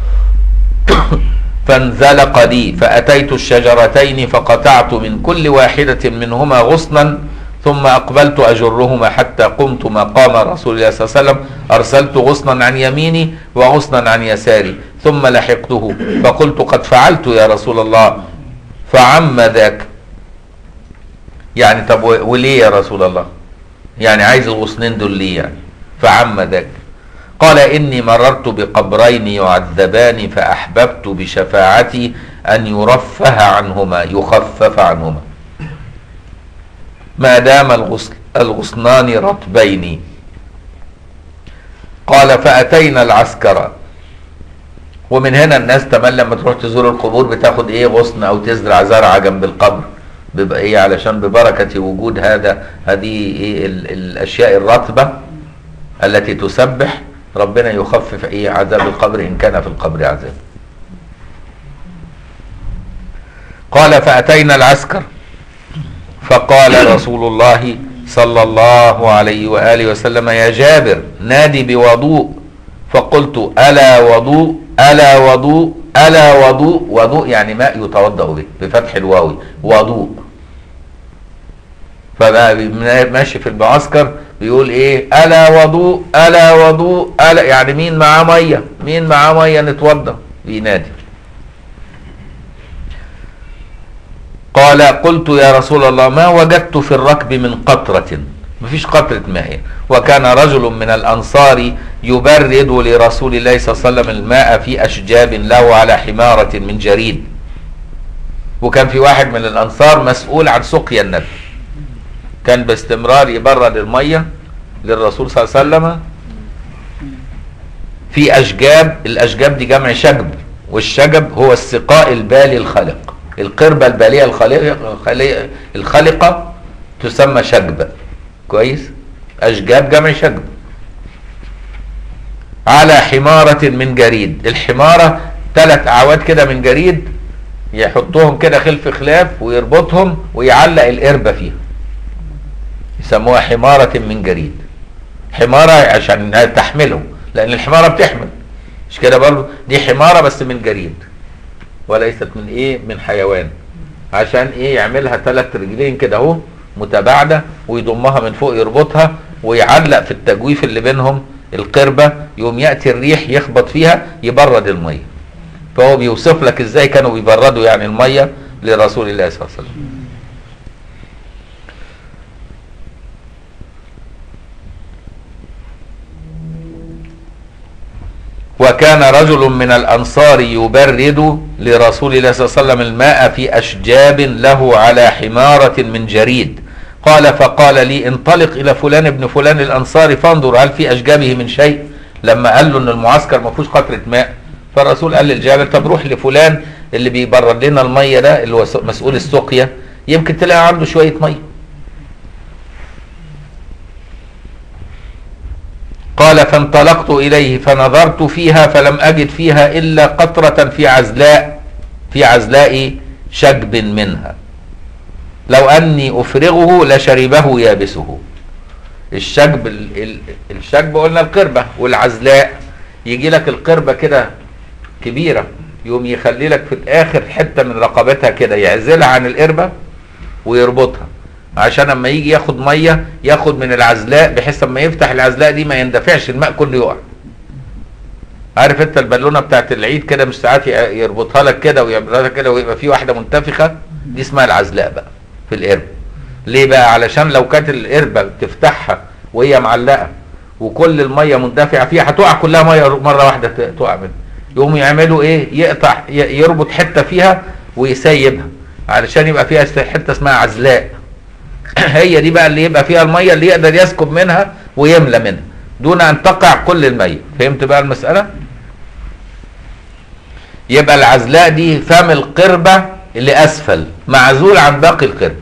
فانزلق لي فأتيت الشجرتين فقطعت من كل واحدة منهما غصنا ثم أقبلت أجرهما حتى قمت مقام رسول الله صلى الله عليه وسلم أرسلت غصنا عن يميني وغصنا عن يساري ثم لحقته فقلت قد فعلت يا رسول الله فعم ذاك يعني طب وليه يا رسول الله يعني عايز الغصنين دول ليه يعني فعم ذاك قال إني مررت بقبرين يعذبان فأحببت بشفاعتي أن يرفه عنهما يخفف عنهما ما دام الغصن الغصنان رطبين قال فأتينا العسكر ومن هنا الناس تمام لما تروح تزور القبور بتاخد ايه غصن او تزرع زرعه جنب القبر بيبقى ايه علشان ببركه وجود هذا هذه ايه ال الاشياء الرطبه التي تسبح ربنا يخفف ايه عذاب القبر ان كان في القبر عذاب قال فاتينا العسكر فقال رسول الله صلى الله عليه واله وسلم يا جابر نادي بوضوء فقلت الا وضوء الا وضوء الا وضوء وضوء يعني ماء يتوضا به بفتح الواو وضوء فبقى ماشي في المعسكر بيقول ايه الا وضوء الا وضوء الا يعني مين معاه ميه مين معاه ميه نتوضا بينادي قال قلت يا رسول الله ما وجدت في الركب من قطرة مفيش قطرة ماء وكان رجل من الأنصار يبرد لرسول الله صلى الله عليه وسلم الماء في أشجاب له على حمارة من جريد وكان في واحد من الأنصار مسؤول عن سقيا النبي كان باستمرار يبرد المية للرسول صلى الله عليه وسلم في أشجاب الأشجاب دي جمع شجب والشجب هو السقاء البالي الخلق القربة البالية الخلقة, الخلقة تسمى شجبة كويس أشجاب جمع شجب على حمارة من جريد الحمارة ثلاث أعواد كده من جريد يحطوهم كده خلف خلاف ويربطهم ويعلق القربة فيها يسموها حمارة من جريد حمارة عشان تحمله لأن الحمارة بتحمل مش كده برضه دي حمارة بس من جريد وليست من ايه من حيوان عشان ايه يعملها ثلاث رجلين كده اهو متباعده ويضمها من فوق يربطها ويعلق في التجويف اللي بينهم القربه يقوم ياتي الريح يخبط فيها يبرد الميه فهو بيوصف لك ازاي كانوا بيبردوا يعني الميه لرسول الله صلى الله عليه وسلم وكان رجل من الأنصار يبرد لرسول الله صلى الله عليه وسلم الماء في أشجاب له على حمارة من جريد قال فقال لي انطلق إلى فلان ابن فلان الأنصاري فانظر هل في أشجابه من شيء لما قال له أن المعسكر ما فيهوش قطرة ماء فالرسول قال للجابر طب روح لفلان اللي بيبرد لنا المية ده اللي هو مسؤول السقيا يمكن تلاقي عنده شوية مية قال فانطلقت إليه فنظرت فيها فلم أجد فيها إلا قطرة في عزلاء في عزلاء شجب منها لو أني أفرغه لشربه يابسه الشجب الشجب قلنا القربة والعزلاء يجي لك القربة كده كبيرة يقوم يخلي لك في الآخر حتة من رقبتها كده يعزلها عن القربة ويربطها عشان اما يجي ياخد ميه ياخد من العزلاء بحيث اما يفتح العزلاء دي ما يندفعش الماء كله يقع عارف انت البالونه بتاعت العيد كده مش ساعات ي- يربطها لك كده ويعملها لك كده ويبقى في واحده منتفخه دي اسمها العزلاء بقى في القربه ليه بقى علشان لو كانت القربه بتفتحها وهي معلقه وكل الميه مندفعه فيها هتقع كلها ميه مره واحده ت- تقع منها يقوموا يعملوا ايه يقطع ي- يربط حته فيها ويسيبها علشان يبقى فيها است- حته اسمها عزلاء هي دي بقى اللي يبقى فيها الميه اللي يقدر يسكب منها ويملى منها دون ان تقع كل الميه فهمت بقى المساله يبقى العزلاء دي فم القربة اللي أسفل معزول عن باقي القربة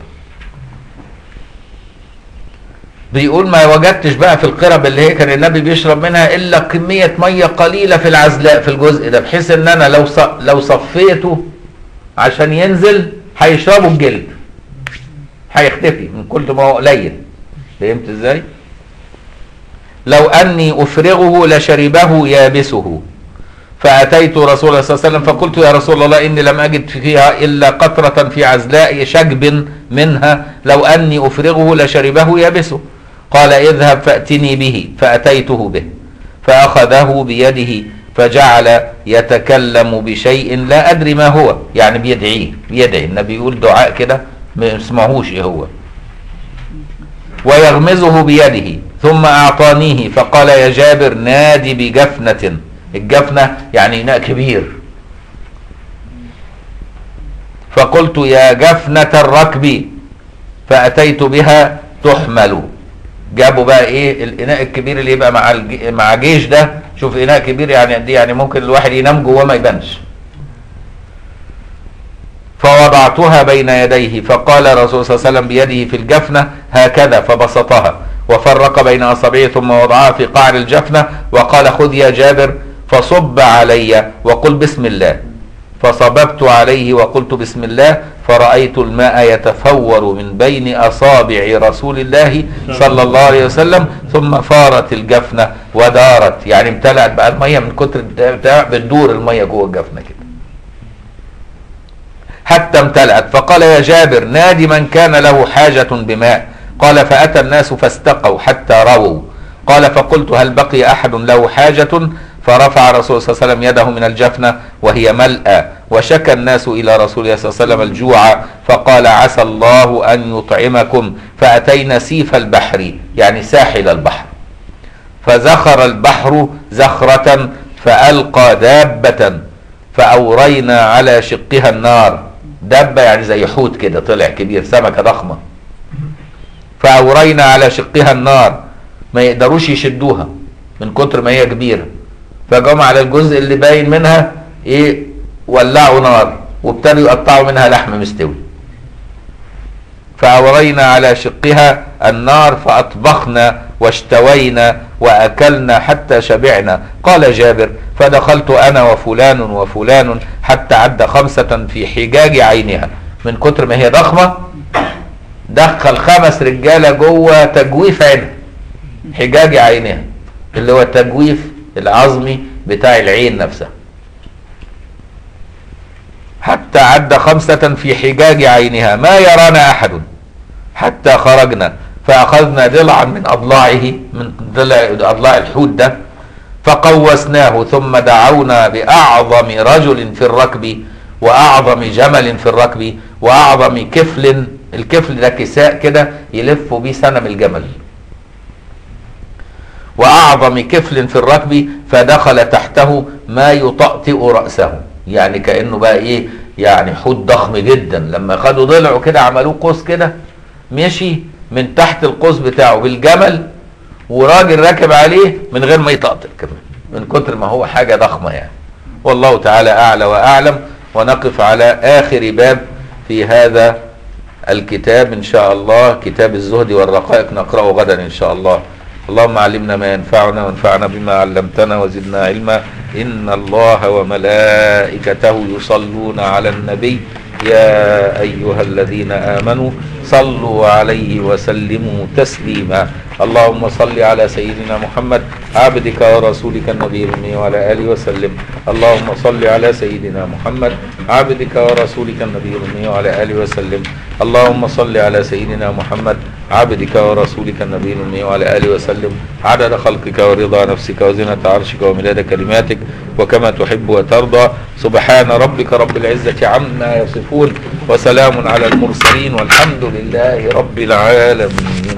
بيقول ما وجدتش بقى في القرب اللي هي كان النبي بيشرب منها إلا كمية مية قليلة في العزلاء في الجزء ده بحيث إن أنا لو ص- لو صفيته عشان ينزل هيشربوا الجلد هيختفي من كل ما هو قليل فهمت ازاي؟ لو أني أفرغه لشربه يابسه فأتيت رسول الله صلى الله عليه وسلم فقلت يا رسول الله إني لم أجد فيها إلا قطرة في عزلاء شجب منها لو أني أفرغه لشربه يبسه قال اذهب فأتني به فأتيته به فأخذه بيده فجعل يتكلم بشيء لا أدري ما هو يعني بيدعيه بيدعي النبي يقول دعاء كده ما يسمعوش إيه هو ويغمزه بيده ثم أعطانيه فقال يا جابر نادي بجفنة الجفنة يعني إناء كبير فقلت يا جفنة الركب فأتيت بها تحمل جابوا بقى ايه الاناء الكبير اللي يبقى مع الج... مع جيش ده شوف اناء كبير يعني قد إيه؟ يعني ممكن الواحد ينام جواه ما يبانش فوضعتها بين يديه فقال الرسول صلى الله عليه وسلم بيده في الجفنة هكذا فبسطها وفرق بين أصابعه ثم وضعها في قعر الجفنة وقال خذ يا جابر فصب علي وقل بسم الله فصببت عليه وقلت بسم الله فرأيت الماء يتفور من بين أصابع رسول الله صلى الله عليه وسلم ثم فارت الجفنة ودارت يعني امتلأت بقى المية من كتر بتاع بتدور المية جوه الجفنة كده حتى امتلأت فقال يا جابر نادي من كان له حاجة بماء قال فأتى الناس فاستقوا حتى رووا قال فقلت هل بقي أحد له حاجة فرفع الرسول صلى الله عليه وسلم يده من الجفنة وهي ملأى وشكى الناس إلى رسول الله صلى الله عليه وسلم الجوع فقال عسى الله أن يطعمكم فأتينا سيف البحر يعني ساحل البحر فزخر البحر زخرة فألقى دابة فأورينا على شقها النار دابة يعني زي حوت كده طلع كبير سمكة ضخمة فأورينا على شقها النار ما يقدروش يشدوها من كتر ما هي كبيرة فجم على الجزء اللي باين منها ايه ولعوا نار وابتدوا يقطعوا منها لحم مستوي فأورينا على شقها النار فأطبخنا واشتوينا وأكلنا حتى شبعنا قال جابر فدخلت أنا وفلان وفلان حتى عد خمسة في حجاج عينها من كتر ما هي ضخمة دخل خمس رجالة جوه تجويف عينها حجاج عينها اللي هو التجويف العظمي بتاع العين نفسها حتى عد خمسة في حجاج عينها ما يرانا أحد حتى خرجنا فأخذنا ضلعا من أضلاعه من ضلع أضلاع الحوت ده فقوسناه ثم دعونا بأعظم رجل في الركب وأعظم جمل في الركب وأعظم كفل الكفل ده كساء كده يلف بيه سنم الجمل وأعظم كفل في الركب فدخل تحته ما يطأطئ رأسه يعني كأنه بقى إيه يعني حوت ضخم جدا لما خدوا ضلعه كده عملوه قوس كده مشي من تحت القوس بتاعه بالجمل وراجل راكب عليه من غير ما يطقطق كمان من كتر ما هو حاجة ضخمة يعني والله تعالى أعلى وأعلم ونقف على آخر باب في هذا الكتاب إن شاء الله كتاب الزهد والرقائق نقرأه غدا إن شاء الله اللهم علمنا ما ينفعنا وانفعنا بما علمتنا وزدنا علما إن الله وملائكته يصلون على النبي يا أيها الذين آمنوا صلوا عليه وسلموا تسليما اللهم صل على سيدنا محمد عبدك ورسولك النبي الأمي وعلى آله وسلم اللهم صل على سيدنا محمد عبدك ورسولك النبي الأمي وعلى آله وسلم اللهم صل على سيدنا محمد عبدك ورسولك النبي الأمي وعلى آله وسلم عدد خلقك ورضا نفسك وزنة عرشك ومداد كلماتك وكما تحب وترضى سبحان ربك رب العزة عما يصفون وسلام على المرسلين والحمد لله رب العالمين